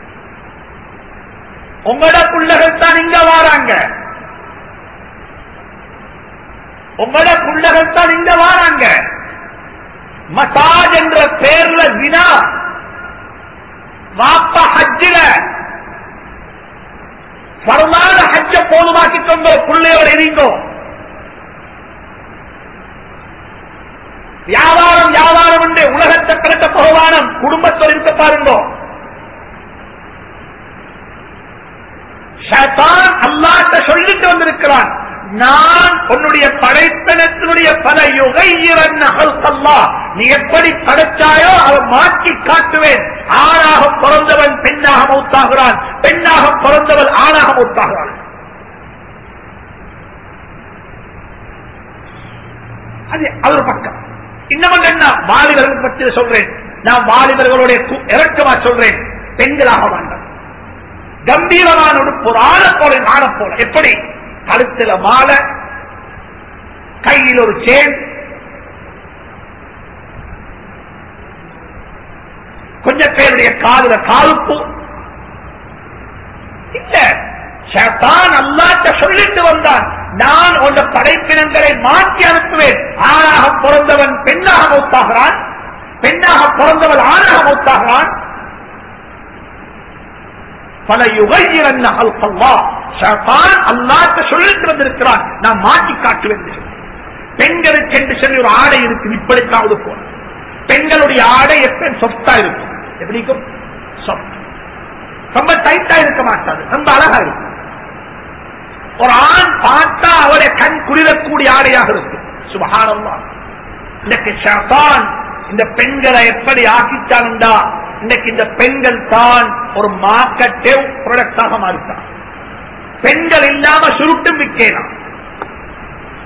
[SPEAKER 1] உங்களோட பிள்ளைகள் தான் இங்க வாராங்க உங்களோட பிள்ளைகள் தான் இங்க வாராங்க மசாஜ் என்ற பேர்ல வினா வாப்பா ஹஜ்ஜில பரவான ஹஜ்ஜ போதுமாக்கி கொண்ட பிள்ளையோட இருந்தோ வியாபாரம் வியாபாரம் என்று உலகத்தை பிறக்க பகவானம் குடும்பத்தோடு இருக்க பாருங்கோ ஷைத்தான் அல்லாட்ட சொல்லிட்டு வந்திருக்கிறான் நான் உன்னுடைய படைத்தனத்தினுடைய பல யுகையிறன் அல்லா நீ எப்படி படைச்சாயோ அதை மாற்றி காட்டுவேன் ஆணாக பிறந்தவன் பெண்ணாக மௌத்தாகிறான் பெண்ணாக பிறந்தவன் ஆணாக மௌத்தாகிறான் அது அது ஒரு பக்கம் இன்னமும் என்ன வாலிபர்கள் பற்றி சொல்றேன் நான் வாலிபர்களுடைய கு- இறக்கமா சொல்றேன் பெண்களாக வேண்டாம் கம்பீரமான உடுப்பு ஒரு ஆளை போல ஆளை போல எப்படி கழுத்துல மாலை கையில் ஒரு சேன் கொஞ்சம் பேருடைய காதுல காலுப்பு இல்ல ஷைத்தான் அல்லாட்ட சொல்லிட்டு வந்தான் நான் உள்ள படைப்பினங்களை மாற்றி அனுப்புவேன் ஆணாக பிறந்தவன் பெண்ணாக மௌத்தாகிறான் பெண்ணாக பிறந்தவன் ஆணாக மௌத்தாகிறான் பல யுகையிறன் அல்லா ஷைத்தான் அல்லாட்ட சொல்லிட்டு வந்திருக்கிறான் நான் மாற்றி காட்டுவேன் என்று சொல்லி. பெண்களுக்கு என்று சொல்லி ஒரு ஆடை இருக்கு இப்படித்தான் உடுப்போம் பெண்களுடைய ஆடை எப்படி சொஃப்டா இருக்கும் எப்படி இருக்கும் soft. ரொம்ப டைட்டா இருக்க மாட்டாது ரொம்ப அழகா இருக்கும் ஒரு ஆண் பார்த்தா அவருடைய கண் குளிரக்கூடிய ஆடையாக இருக்கும் சுபகானம்மா இன்னைக்கு ஷான் இந்த பெண்களை எப்படி ஆக்கிட்டான்டா இன்னைக்கு இந்த பெண்கள் தான் ஒரு மார்க்கெட்டே ப்ராடக்டாக மாறிட்டான் பெண்கள் இல்லாம சுருட்டும் விற்கலாம்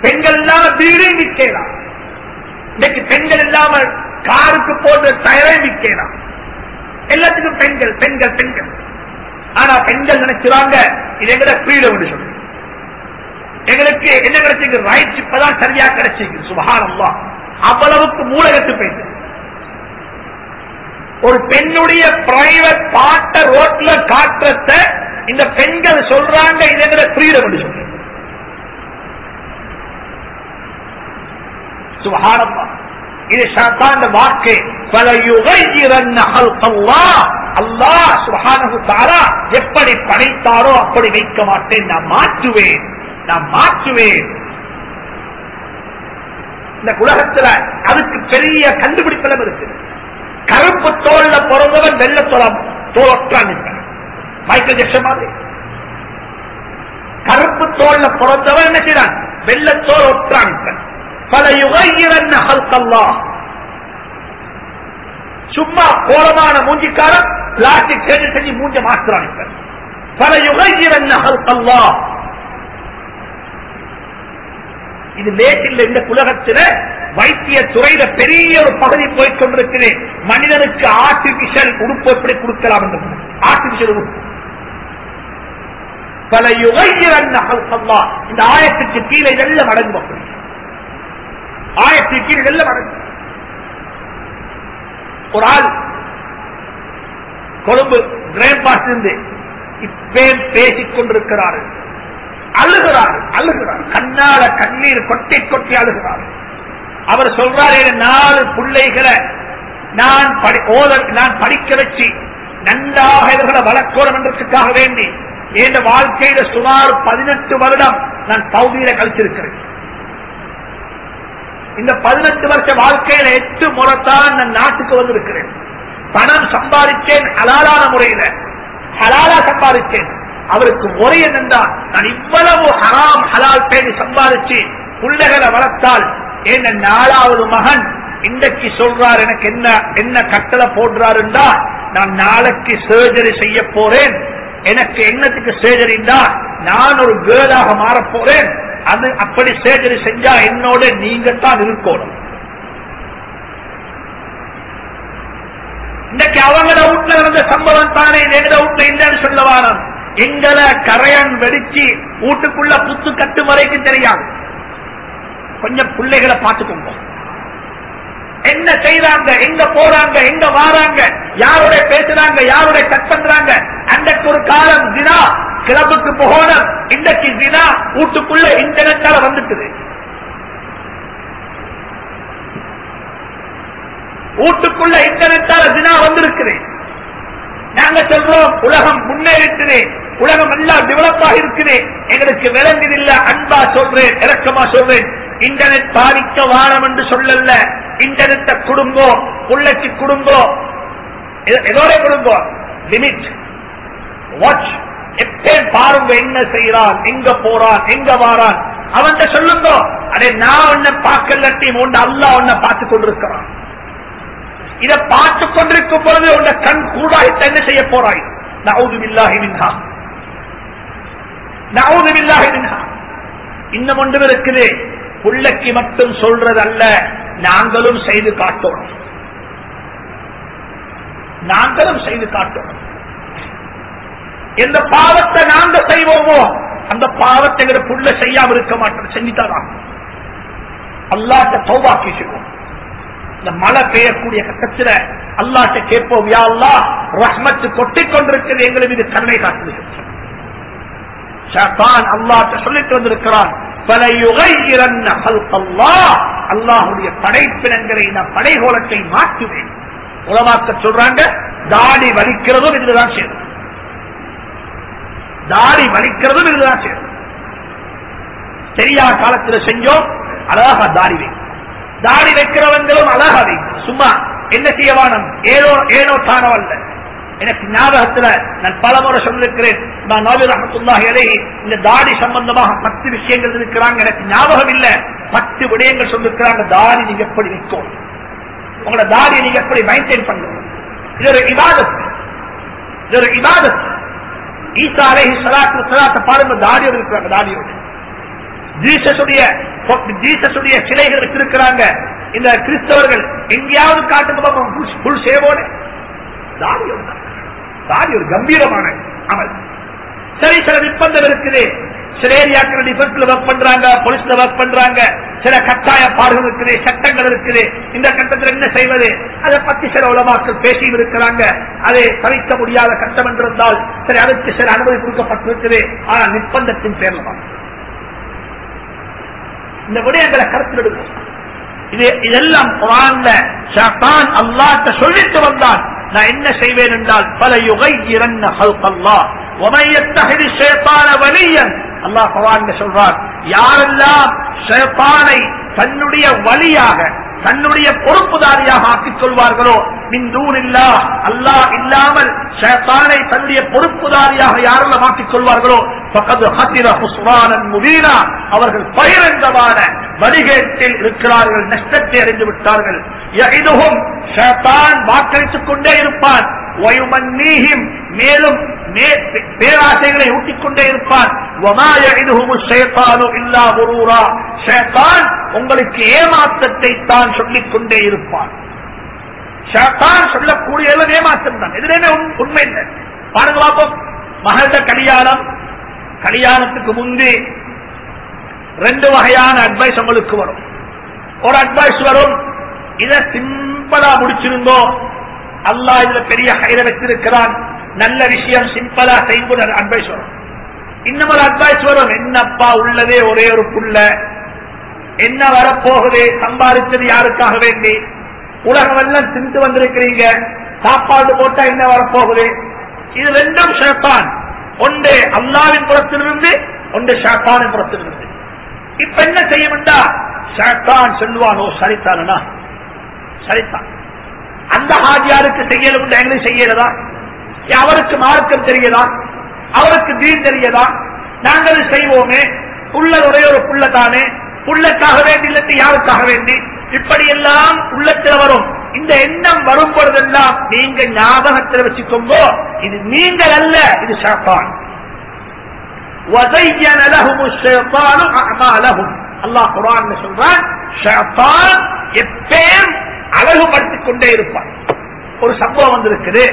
[SPEAKER 1] பெண்கள் இல்லாம வீடு விற்கலாம் இன்னைக்கு பெண்கள் இல்லாம காருக்கு போன்ற டயரை விற்கலாம் எல்லாத்துக்கும் பெண்கள் பெண்கள் பெண்கள் ஆனா பெண்கள் நினைக்கிறாங்க இது எங்கட ஃப்ரீடம் சொல்லி எங்களுக்கு என்ன கிடைச்சிருக்கு ரைட்ஸ் இப்பதான் சரியா கிடைச்சிருக்கு சுபகானம்மா அவ்வளவுக்கு மூலகத்து பெண் ஒரு பெண்ணுடைய பிரைவேட் பாட்ட ரோட்ல காட்டுறத இந்த பெண்கள் சொல்றாங்க இது எங்கட ஃப்ரீடம் சொல்லி சுபகானம்மா இது ஷாத்தாண்ட வாக்கு பல யுகையிரன் அல்லாஹ் சுபஹானஹு தஆலா எப்படி படைத்தாரோ அப்படி வைக்க மாட்டேன் நான் மாற்றுவேன் நான் மாற்றுவேன் இந்த உலகத்துல அதுக்கு பெரிய கண்டுபிடிப்பலம் இருக்கு கருப்பு தோல்ல பிறந்தவன் வெள்ள தோலம் தோலொற்றான் மைக்கேல் ஜெக்சன் மாதிரி கருப்பு தோல்ல பிறந்தவன் என்ன செய்யறான் வெள்ளத்தோல் ஒற்றான் பல யுகையிரன் அல்லாஹ் சும்மா கோலமான மூஞ்சிக்காரன் பிளாஸ்டிக் சேஞ்ச் செஞ்சு மூஞ்ச மாற்றுறான் இப்ப பல யுகையிரன் அல்லாஹ் இது லேட்டில் இந்த உலகத்தில வைத்திய துறையில பெரிய ஒரு பகுதி போய் கொண்டிருக்கிறேன் மனிதனுக்கு ஆர்டிபிஷியல் உறுப்பு எப்படி கொடுக்கலாம் என்று ஆர்டிபிஷியல் உறுப்பு பல யுகையிரன் இந்த ஆயத்துக்கு கீழே இதெல்லாம் அடங்கும் அப்படி ஆயத்துக்கு கீழே இதெல்லாம் அடங்கும் ஒரு ஆள் கொழும்பு கிரேம்பாஸ் இருந்து இப்பேன் பேசிக் கொண்டிருக்கிறார் அழுகிறார் அழுகிறார் கண்ணால கண்ணீர் கொட்டி கொட்டி அழுகிறார் அவர் சொல்றாரு நாலு பிள்ளைகளை நான் படி ஓத நான் படிக்க வச்சு நன்றாக இவர்களை வளர்க்கணும் என்றதுக்காக வேண்டி என் வாழ்க்கையில சுமார் பதினெட்டு வருடம் நான் சவுதியில கழிச்சிருக்கிறேன் இந்த பதினெட்டு வருஷ வாழ்க்கையில எட்டு முறைத்தான் நான் நாட்டுக்கு வந்திருக்கிறேன் பணம் சம்பாதிச்சேன் ஹலாலான முறையில ஹலாலா சம்பாதிச்சேன் அவருக்கு முறை என்னென்றா நான் இவ்வளவு ஹராம் ஹலால் பேணி சம்பாதிச்சு பிள்ளைகளை வளர்த்தால் என்ன நாலாவது மகன் இன்றைக்கு சொல்றார் எனக்கு என்ன என்ன கட்டளை போடுறாருண்டா நான் நாளைக்கு சர்ஜரி செய்ய போறேன் எனக்கு என்னத்துக்கு சர்ஜரிண்டா நான் ஒரு கேர்ளாக மாற போறேன் அது அப்படி சர்ஜரி செஞ்சா என்னோட நீங்க தான் இருக்கணும் இன்னைக்கு அவங்கள வீட்டுல இருந்த சம்பவம் தானே எங்கட வீட்டுல இல்லைன்னு சொல்லவானம் எங்களை கரையன் வெடிச்சு வீட்டுக்குள்ள புத்து கட்டு வரைக்கும் தெரியாது கொஞ்சம் பிள்ளைகளை பார்த்துக்கோங்க என்ன செய்யறாங்க எங்க போறாங்க எங்க வாராங்க யாரோட பேசுறாங்க யாரோட கட் பண்றாங்க அன்றைக்கு ஒரு காலம் தினா கிளப்புக்கு போகணும் இன்றைக்கு தினா வீட்டுக்குள்ள இன்டர்நெட்டால வந்துட்டுது வீட்டுக்குள்ள இன்டர்நெட்டால தினா வந்திருக்குது நாங்க சொல்றோம் உலகம் முன்னேறிட்டுது உலகம் எல்லாம் டெவலப் ஆகிருக்குது எங்களுக்கு விளங்குதில்ல அன்பா சொல்றேன் இறக்கமா சொல்றேன் இன்டர்நெட் பாதிக்க வாரம் என்று சொல்லல இன்டர்நெட்ட குடும்போ புள்ளைக்கு குடும்போ எதோட குடும்போ லிமிட் வாட்ச் எப்பே பாருங்க என்ன செய்யறான் எங்க போறான் எங்க வாரான் அவன் சொல்லுங்க அடே நான் உன்னை பார்க்கலட்டி உன்னை அல்லா உன்னை பார்த்து கொண்டிருக்கிறான் இதை பார்த்து கொண்டிருக்கும் பொழுது உன்னை கண் கூடாயிட்டு என்ன செய்ய போறாய் நவுது பில்லாஹி மின்ஹா நவுது பில்லாஹி மின்ஹா இன்னும் ஒன்று இருக்குது புள்ளைக்கு மட்டும் சொல்றது அல்ல நாங்களும் செய்து காட்டணும் நாங்களும் செய்து காட்டணும் எந்த பாவத்தை நாங்க செய்வோமோ அந்த பாவத்தை எங்க புள்ள செய்யாம இருக்க மாட்டோம் செஞ்சுதான் அல்லாட்ட சௌபாக்கி செய்வோம் இந்த மழை பெய்யக்கூடிய கட்டத்தில் அல்லாட்ட கேட்போம் யா அல்லா ரஹ்மத்து கொட்டிக் கொண்டிருக்கிறது எங்களை மீது கருணை காட்டுது அல்லாட்ட சொல்லிட்டு வந்திருக்கிறான் பல யுகையிரன் அல்லாஹுடைய படைப்பினங்களை நான் படைகோலத்தை மாற்றுவேன் உலமாக்க சொல்றாங்க தாடி வலிக்கிறதும் இதுதான் சேரும் தாடி வலிக்கிறதும் இதுதான் சேரும் சரியா காலத்தில் செஞ்சோம் அழகா தாடி வை தாடி வைக்கிறவங்களும் அழகா வை சும்மா என்ன செய்யவானம் ஏதோ ஏனோ தானவல்ல எனக்கு ஞாபகத்துல நான் பல முறை சொல்லிருக்கிறேன் நான் நபி ரஹமத்துல்லாஹி அலைஹி இந்த தாடி சம்பந்தமாக பத்து விஷயங்கள் இருக்கிறாங்க எனக்கு ஞாபகம் இல்ல பத்து விடயங்கள் சொல்லிருக்கிறாங்க தாடி நீங்க எப்படி நிற்கும் உங்களோட தாடியை நீங்க எப்படி மெயின்டைன் பண்ணுங்க இது ஒரு இபாதத் இது ஒரு இபாதத் ஈசா அலைஹி ஸலாத்து ஸலாத்த பாருங்க தாடியோடு இருக்கிறாங்க தாடியோடு ஜீசஸுடைய ஜீசஸுடைய சிலைகள் வச்சிருக்கிறாங்க இந்த கிறிஸ்தவர்கள் எங்கேயாவது காட்டுக்கு பார்ப்போம் புல்- புல் சேவோட தாடி ஒரு தாடி ஒரு கம்பீரமான அமல் சரி சில நிர்பந்தம் இருக்குது சில ஏரியாக்கள் டிஃபென்ஸ்ல ஒர்க் பண்றாங்க போலீஸ்ல ஒர்க் பண்றாங்க சில கட்டாய பாடுகள் இருக்குது சட்டங்கள் இருக்குது இந்த கட்டத்தில் என்ன செய்வது அதை பத்தி சில உலமாக்கள் பேசியும் இருக்கிறாங்க அதை தவிர்க்க முடியாத கட்டம் என்றிருந்தால் சரி அதுக்கு சில அனுமதி கொடுக்கப்பட்டிருக்குது ஆனால் நிர்பந்தத்தின் பேர்ல தான் இந்த விடயங்களை கருத்தில் எடுக்கும் இது இதெல்லாம் குரான்ல ஷைத்தான் அல்லாஹ்ட்ட சொல்லிட்டு வந்தான் நான் என்ன செய்வேன் என்றால் பல யுகை இறந்த ஹல்கல்லா உமையத்தகதி ஷேத்தான வலியன் அல்லாஹ் குரான் சொல்றார் யாரெல்லாம் ஷேத்தானை தன்னுடைய வழியாக தன்னுடைய பொறுப்புதாரியாக ஆக்கிக் கொள்வார்களோ மின் இல்லா அல்லாஹ் இல்லாமல் ஷைத்தானை தன்னுடைய பொறுப்புதாரியாக யாரெல்லாம் ஆக்கிக் கொள்வார்களோ பக்கத்து ஹசிர ஹுஸ்வானன் முபீனா அவர்கள் பகிரங்கமான வடிகேட்டில் இருக்கிறார்கள் நஷ்டத்தை அடைந்து விட்டார்கள் யஇதுஹும் ஷைத்தான் வாக்களித்துக் கொண்டே இருப்பான் வயுமன்னீஹிம் மேலும் மே- பேராசைகளை ஊட்டிக் கொண்டே இருப்பான் வமா யஇதுஹும் ஷைத்தானு இல்லா குரூரா ஷைத்தான் உங்களுக்கு ஏமாற்றத்தை தான் சொல்லிக் கொண்டே இருப்பான் ஷைத்தான் சொல்லக்கூடிய எல்லாம் ஏமாற்றம் தான் எதுலையுமே உண்- உண்மை இல்லை பாருங்க பார்ப்போம் மகள கல்யாணம் கல்யாணத்துக்கு முந்தி ரெண்டு வகையான அட்வைஸ் உங்களுக்கு வரும் ஒரு அட்வைஸ் வரும் இத சிம்பிளா முடிச்சிருந்தோம் அல்லாஹ் இதுல பெரிய ஹைர வச்சிருக்கிறான் நல்ல விஷயம் சிம்பிளா செய்வது அட்வைஸ் வரும் இன்னும் ஒரு அட்வைஸ் வரும் என்னப்பா உள்ளதே ஒரே ஒரு புள்ள என்ன வரப்போகுது சம்பாதிச்சது யாருக்காக வேண்டி உலகம் எல்லாம் திண்டு வந்திருக்கிறீங்க சாப்பாடு போட்டா என்ன வரப்போகுது இது ரெண்டும் ஷேத்தான் ஒன்று அல்லாவின் புறத்திலிருந்து ஒன்று ஷேத்தானின் புறத்திலிருந்து இப்ப என்ன செய்யும்டா ஷேத்தான் சொல்லுவானோ சரித்தானா சரித்தான் அந்த ஹாஜியாருக்கு செய்யலும் எங்களுக்கு செய்யறதா அவருக்கு மார்க்கம் தெரியதா அவருக்கு தீன் தெரியதா நாங்கள் செய்வோமே புள்ள ஒரே ஒரு புள்ள தானே புள்ளக்காக வேண்டி இல்லத்து யாருக்காக வேண்டி இப்படியெல்லாம் உள்ளத்தில் வரும் இந்த எண்ணம் வரும் பொழுதெல்லாம் நீங்க ஞாபகத்தில் வச்சுக்கோங்கோ இது நீங்கள் அல்ல இது ஷாப்பான் وَزَيَّنَ لَهُمُ الشَّيْطَانُ أَعْمَالَهُمْ அல்லாஹ் குர்ஆன்ல சொல்றான் ஷைத்தான் எப்பயும் அழகுபடுத்திக் கொண்டே இருப்பான் ஒரு சம்பவம் வந்திருக்குது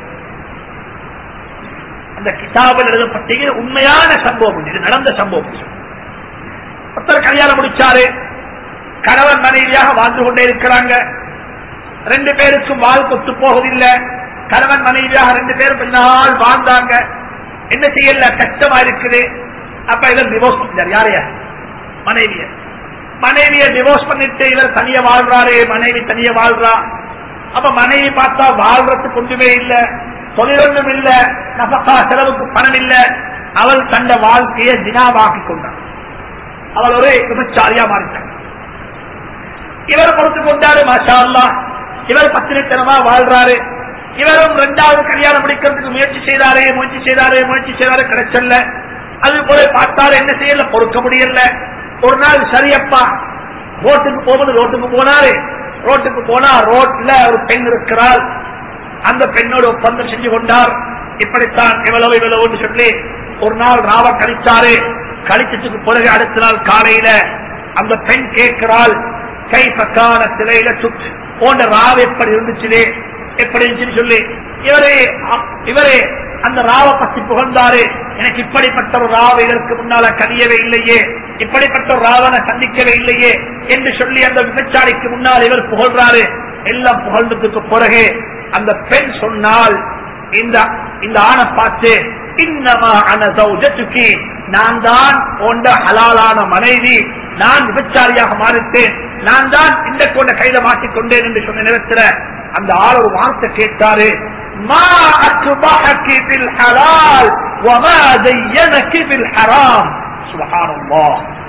[SPEAKER 1] அந்த கிதாபில் எழுதப்பட்டீங்க உண்மையான சம்பவம் இது நடந்த சம்பவம் ஒருத்தர் கல்யாணம் முடிச்சாரு கணவன் மனைவியாக வாழ்ந்து கொண்டே இருக்கிறாங்க ரெண்டு பேருக்கும் வாழ் கொத்து போவதில்லை கணவன் மனைவியாக ரெண்டு பேரும் பின்னால் வாழ்ந்தாங்க என்ன செய்யல கஷ்டமா இருக்குது அப்ப இவர் டிவோர்ஸ் பண்ணிட்டார் யாரைய மனைவிய மனைவிய டிவோர்ஸ் பண்ணிட்டு இவர் தனியா வாழ்றாரு மனைவி தனியா வாழ்றா அப்ப மனைவி பார்த்தா வாழ்றதுக்கு ஒன்றுமே இல்ல தொழிலொன்றும் இல்ல நபக்கா செலவுக்கு பணம் இல்ல அவள் தந்த வாழ்க்கையை தினாவாக்கி கொண்டார் அவள் ஒரு விபச்சாரியா மாறிட்டார் இவர் பொறுத்து கொண்டாரு மாஷா அல்லா இவர் பத்திரித்தனமா வாழ்றாரு இவரும் ரெண்டாவது கல்யாணம் முடிக்கிறதுக்கு முயற்சி செய்தாரே முயற்சி செய்தாரே முயற்சி செய்தாரு கிடைச்சல்ல அது போல பார்த்தாரு என்ன செய்யல பொறுக்க முடியல ஒரு நாள் சரியப்பா ரோட்டுக்கு போகும்போது ரோட்டுக்கு போனாரு ரோட்டுக்கு போனா ரோட்ல ஒரு பெண் இருக்கிறாள் அந்த பெண்ணோடு ஒப்பந்தம் செஞ்சு கொண்டார் இப்படித்தான் இவ்வளவு இவ்வளவு சொல்லி ஒரு நாள் ராவ கழிச்சாரு கழிச்சதுக்கு பிறகு அடுத்த நாள் காலையில அந்த பெண் கேட்கிறாள் கை பக்கான சிலையில சுற்று போன்ற ராவ எப்படி இருந்துச்சுலே எப்படி இருந்துச்சுன்னு சொல்லி இவரே இவரே அந்த ராவ பத்தி புகழ்ந்தாரு எனக்கு இப்படிப்பட்ட ஒரு ராவ இதற்கு முன்னால கனியவே இல்லையே இப்படிப்பட்ட ஒரு ராவனை சந்திக்கவே இல்லையே என்று சொல்லி அந்த விபச்சாரிக்கு முன்னால் இவர் புகழ்றாரு எல்லாம் புகழ்ந்ததுக்கு பிறகு அந்த பெண் சொன்னால் இந்த இந்த ஆணை பார்த்து இன்னமா அனசௌஜத்துக்கு நான் தான் போன்ற ஹலாலான மனைவி நான் விபச்சாரியாக மாறிட்டேன் நான் தான் இந்த கொண்ட கையில மாட்டிக்கொண்டேன் என்று சொன்ன நேரத்தில் அந்த ஆள் ஒரு வார்த்தை கேட்டாரு ما أكبحك بالحلال وما زينك بالحرام سبحان الله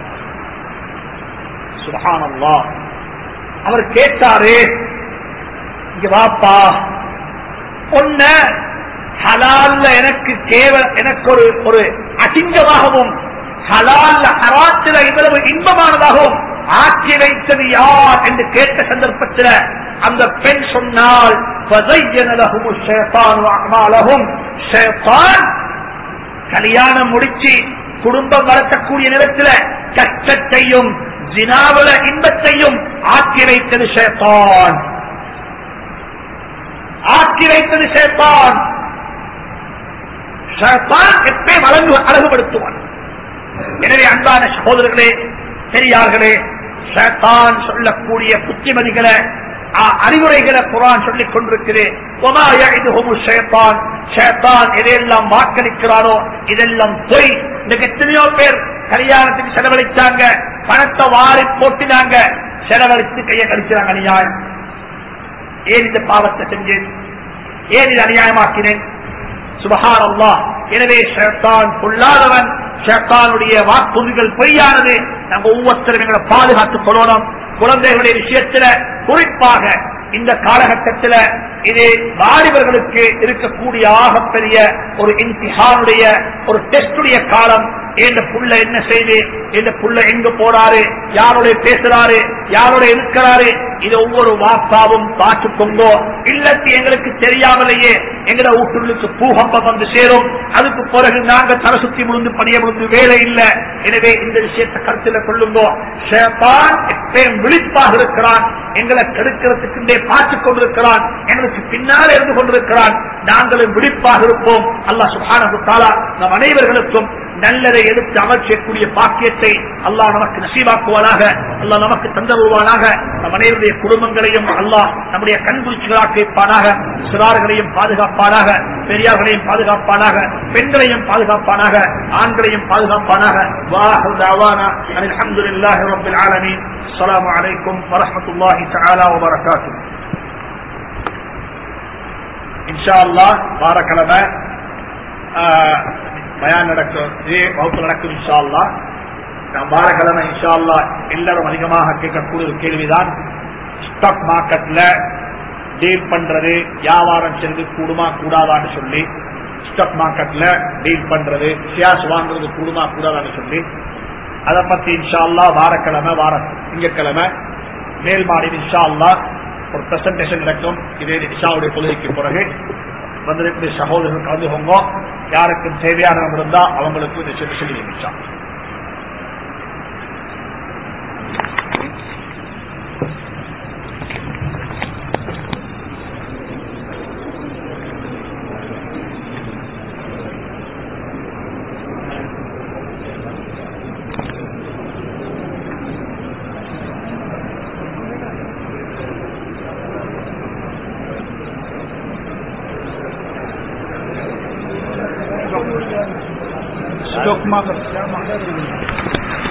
[SPEAKER 1] سبحان الله அவர் கேட்டாரு இங்க வாப்பா ஒன்ன ஹலால்ல எனக்கு கேவ எனக்கு ஒரு ஒரு அசிங்கமாகவும் ஹலால்ல ஹராத்தில இவ்வளவு இன்பமானதாகவும் ஆட்சி வைத்தது யார் என்று கேட்ட சந்தர்ப்பத்தில் அந்த பெண் சொன்னால் கல்யாணம் முடிச்சு குடும்பம் வளர்த்தக்கூடிய நேரத்தில் கஷ்டத்தையும் ஜினாவுல இன்பத்தையும் ஆக்கி வைத்தது ஷேத்தான் ஆக்கி வைத்தது ஷேத்தான் ஷேத்தான் எப்பயும் அழகு அழகுபடுத்துவான் எனவே அன்பான சகோதரர்களே பெரியார்களே ஷேத்தான் சொல்லக்கூடிய புத்திமதிகளை ஆ, அறிவுரைகளை குரான் சொல்லிக் கொண்டிருக்கிறேன் எதையெல்லாம் வாக்களிக்கிறாரோ இதெல்லாம் பொய் இன்னைக்கு எத்தனையோ பேர் கல்யாணத்துக்கு செலவழிச்சாங்க பணத்தை வாரி போட்டினாங்க செலவழித்து கையை கழிச்சாங்க அநியாயம் ஏன் இந்த பாவத்தை செஞ்சேன் ஏன் இது அநியாயமாக்கினேன் சுபஹான் அல்லாஹ் எனவே ஷேத்தான் பொல்லாதவன் ஷேத்தானுடைய வாக்குறுதிகள் பொய்யானது நம்ம ஒவ்வொருத்தரும் எங்களை பாதுகாத்துக் கொள்ளணும் குழந்தைகளுடைய விஷயத்துல குறிப்பாக இந்த காலகட்டத்தில் இது வாலிபர்களுக்கு இருக்கக்கூடிய ஆகப்பெரிய ஒரு இன்திஹானுடைய ஒரு டெஸ்டுடைய காலம் இந்த புள்ள என்ன செய்து இந்த புள்ள எங்க போறாரு யாரோட பேசுறாரு யாரோட இருக்கிறாரு இது ஒவ்வொரு வாப்பாவும் பார்த்துக்கொண்டோ இல்லத்து எங்களுக்கு தெரியாமலேயே எங்கட வீட்டுகளுக்கு பூகம்பம் வந்து சேரும் அதுக்கு பிறகு நாங்க தலை சுத்தி முழுந்து பணிய முழுந்து வேலை இல்ல எனவே இந்த விஷயத்தை கருத்தில் கொள்ளுங்கோ ஷேத்தான் எப்பயும் விழிப்பாக இருக்கிறான் எங்களை கெடுக்கிறதுக்கு பார்த்துக் கொண்டிருக்கிறான் எங்களுக்கு பின்னால் இருந்து கொண்டிருக்கிறான் நாங்களும் விழிப்பாக இருப்போம் அல்லாஹ் சுபானு தாலா நம் அனைவர்களுக்கும் நல்லதை எடுத்து அமர்ச்சக்கூடிய பாக்கியத்தை அல்லாஹ் நமக்கு நசீவாக்குவானாக அல்லாஹ் நமக்கு தந்தருவானாக நம் அனைவருடைய குடும்பங்களையும் அல்லாஹ் நம்முடைய கண்குறிச்சிகளாக வைப்பானாக சிறார்களையும் பாதுகாப்பானாக பெரியார்களையும் பாதுகாப்பானாக பெண்களையும் பாதுகாப்பானாக ஆண்களையும் பாதுகாப்பானாக வாஹு தாவானா அல்ஹம்துலில்லாஹி ரப்பில் ஆலமீன் அஸ்ஸலாமு அலைக்கும் வரஹ்மத்துல்லாஹி தஆலா வ பரகாத்துஹு இன்ஷா அல்லாஹ் வாரக்கிழமை ஆஹ், பயான் நடக்கும் இதே வகுப்பு நடக்கும் இன்ஷா அல்லாஹ் நான் வாரக்கிழமை இன்ஷா அல்லாஹ் எல்லாரும் அதிகமாக கேட்கக்கூடிய ஒரு கேள்விதான் ஸ்டாக் மார்க்கெட்ல டீல் பண்றது வியாபாரம் செய்து கூடுமா கூடாதான்னு சொல்லி ஸ்டாக் மார்க்கெட்ல டீல் பண்றது ஷேர்ஸ் வாங்குறது கூடுமா கூடாதான்னு சொல்லி அதை பத்தி இன்ஷா அல்லாஹ் வாரக்கிழமை வார திங்கட்கிழமை மேல் மாடியில் இன்ஷா அல்லாஹ் ஒரு பிரசன்டேஷன் நடக்கும் இதே இஷாவுடைய கொள்கைக்கு பிறகு வந்திருக்கிற சகோதரர்கள் கலந்துகோங்க யாருக்கும் தேவையானவங்க இருந்தா அவங்களுக்கு இந்த சொல்லி சொல்லி இன்ஷா
[SPEAKER 2] स्टॉक मार्केट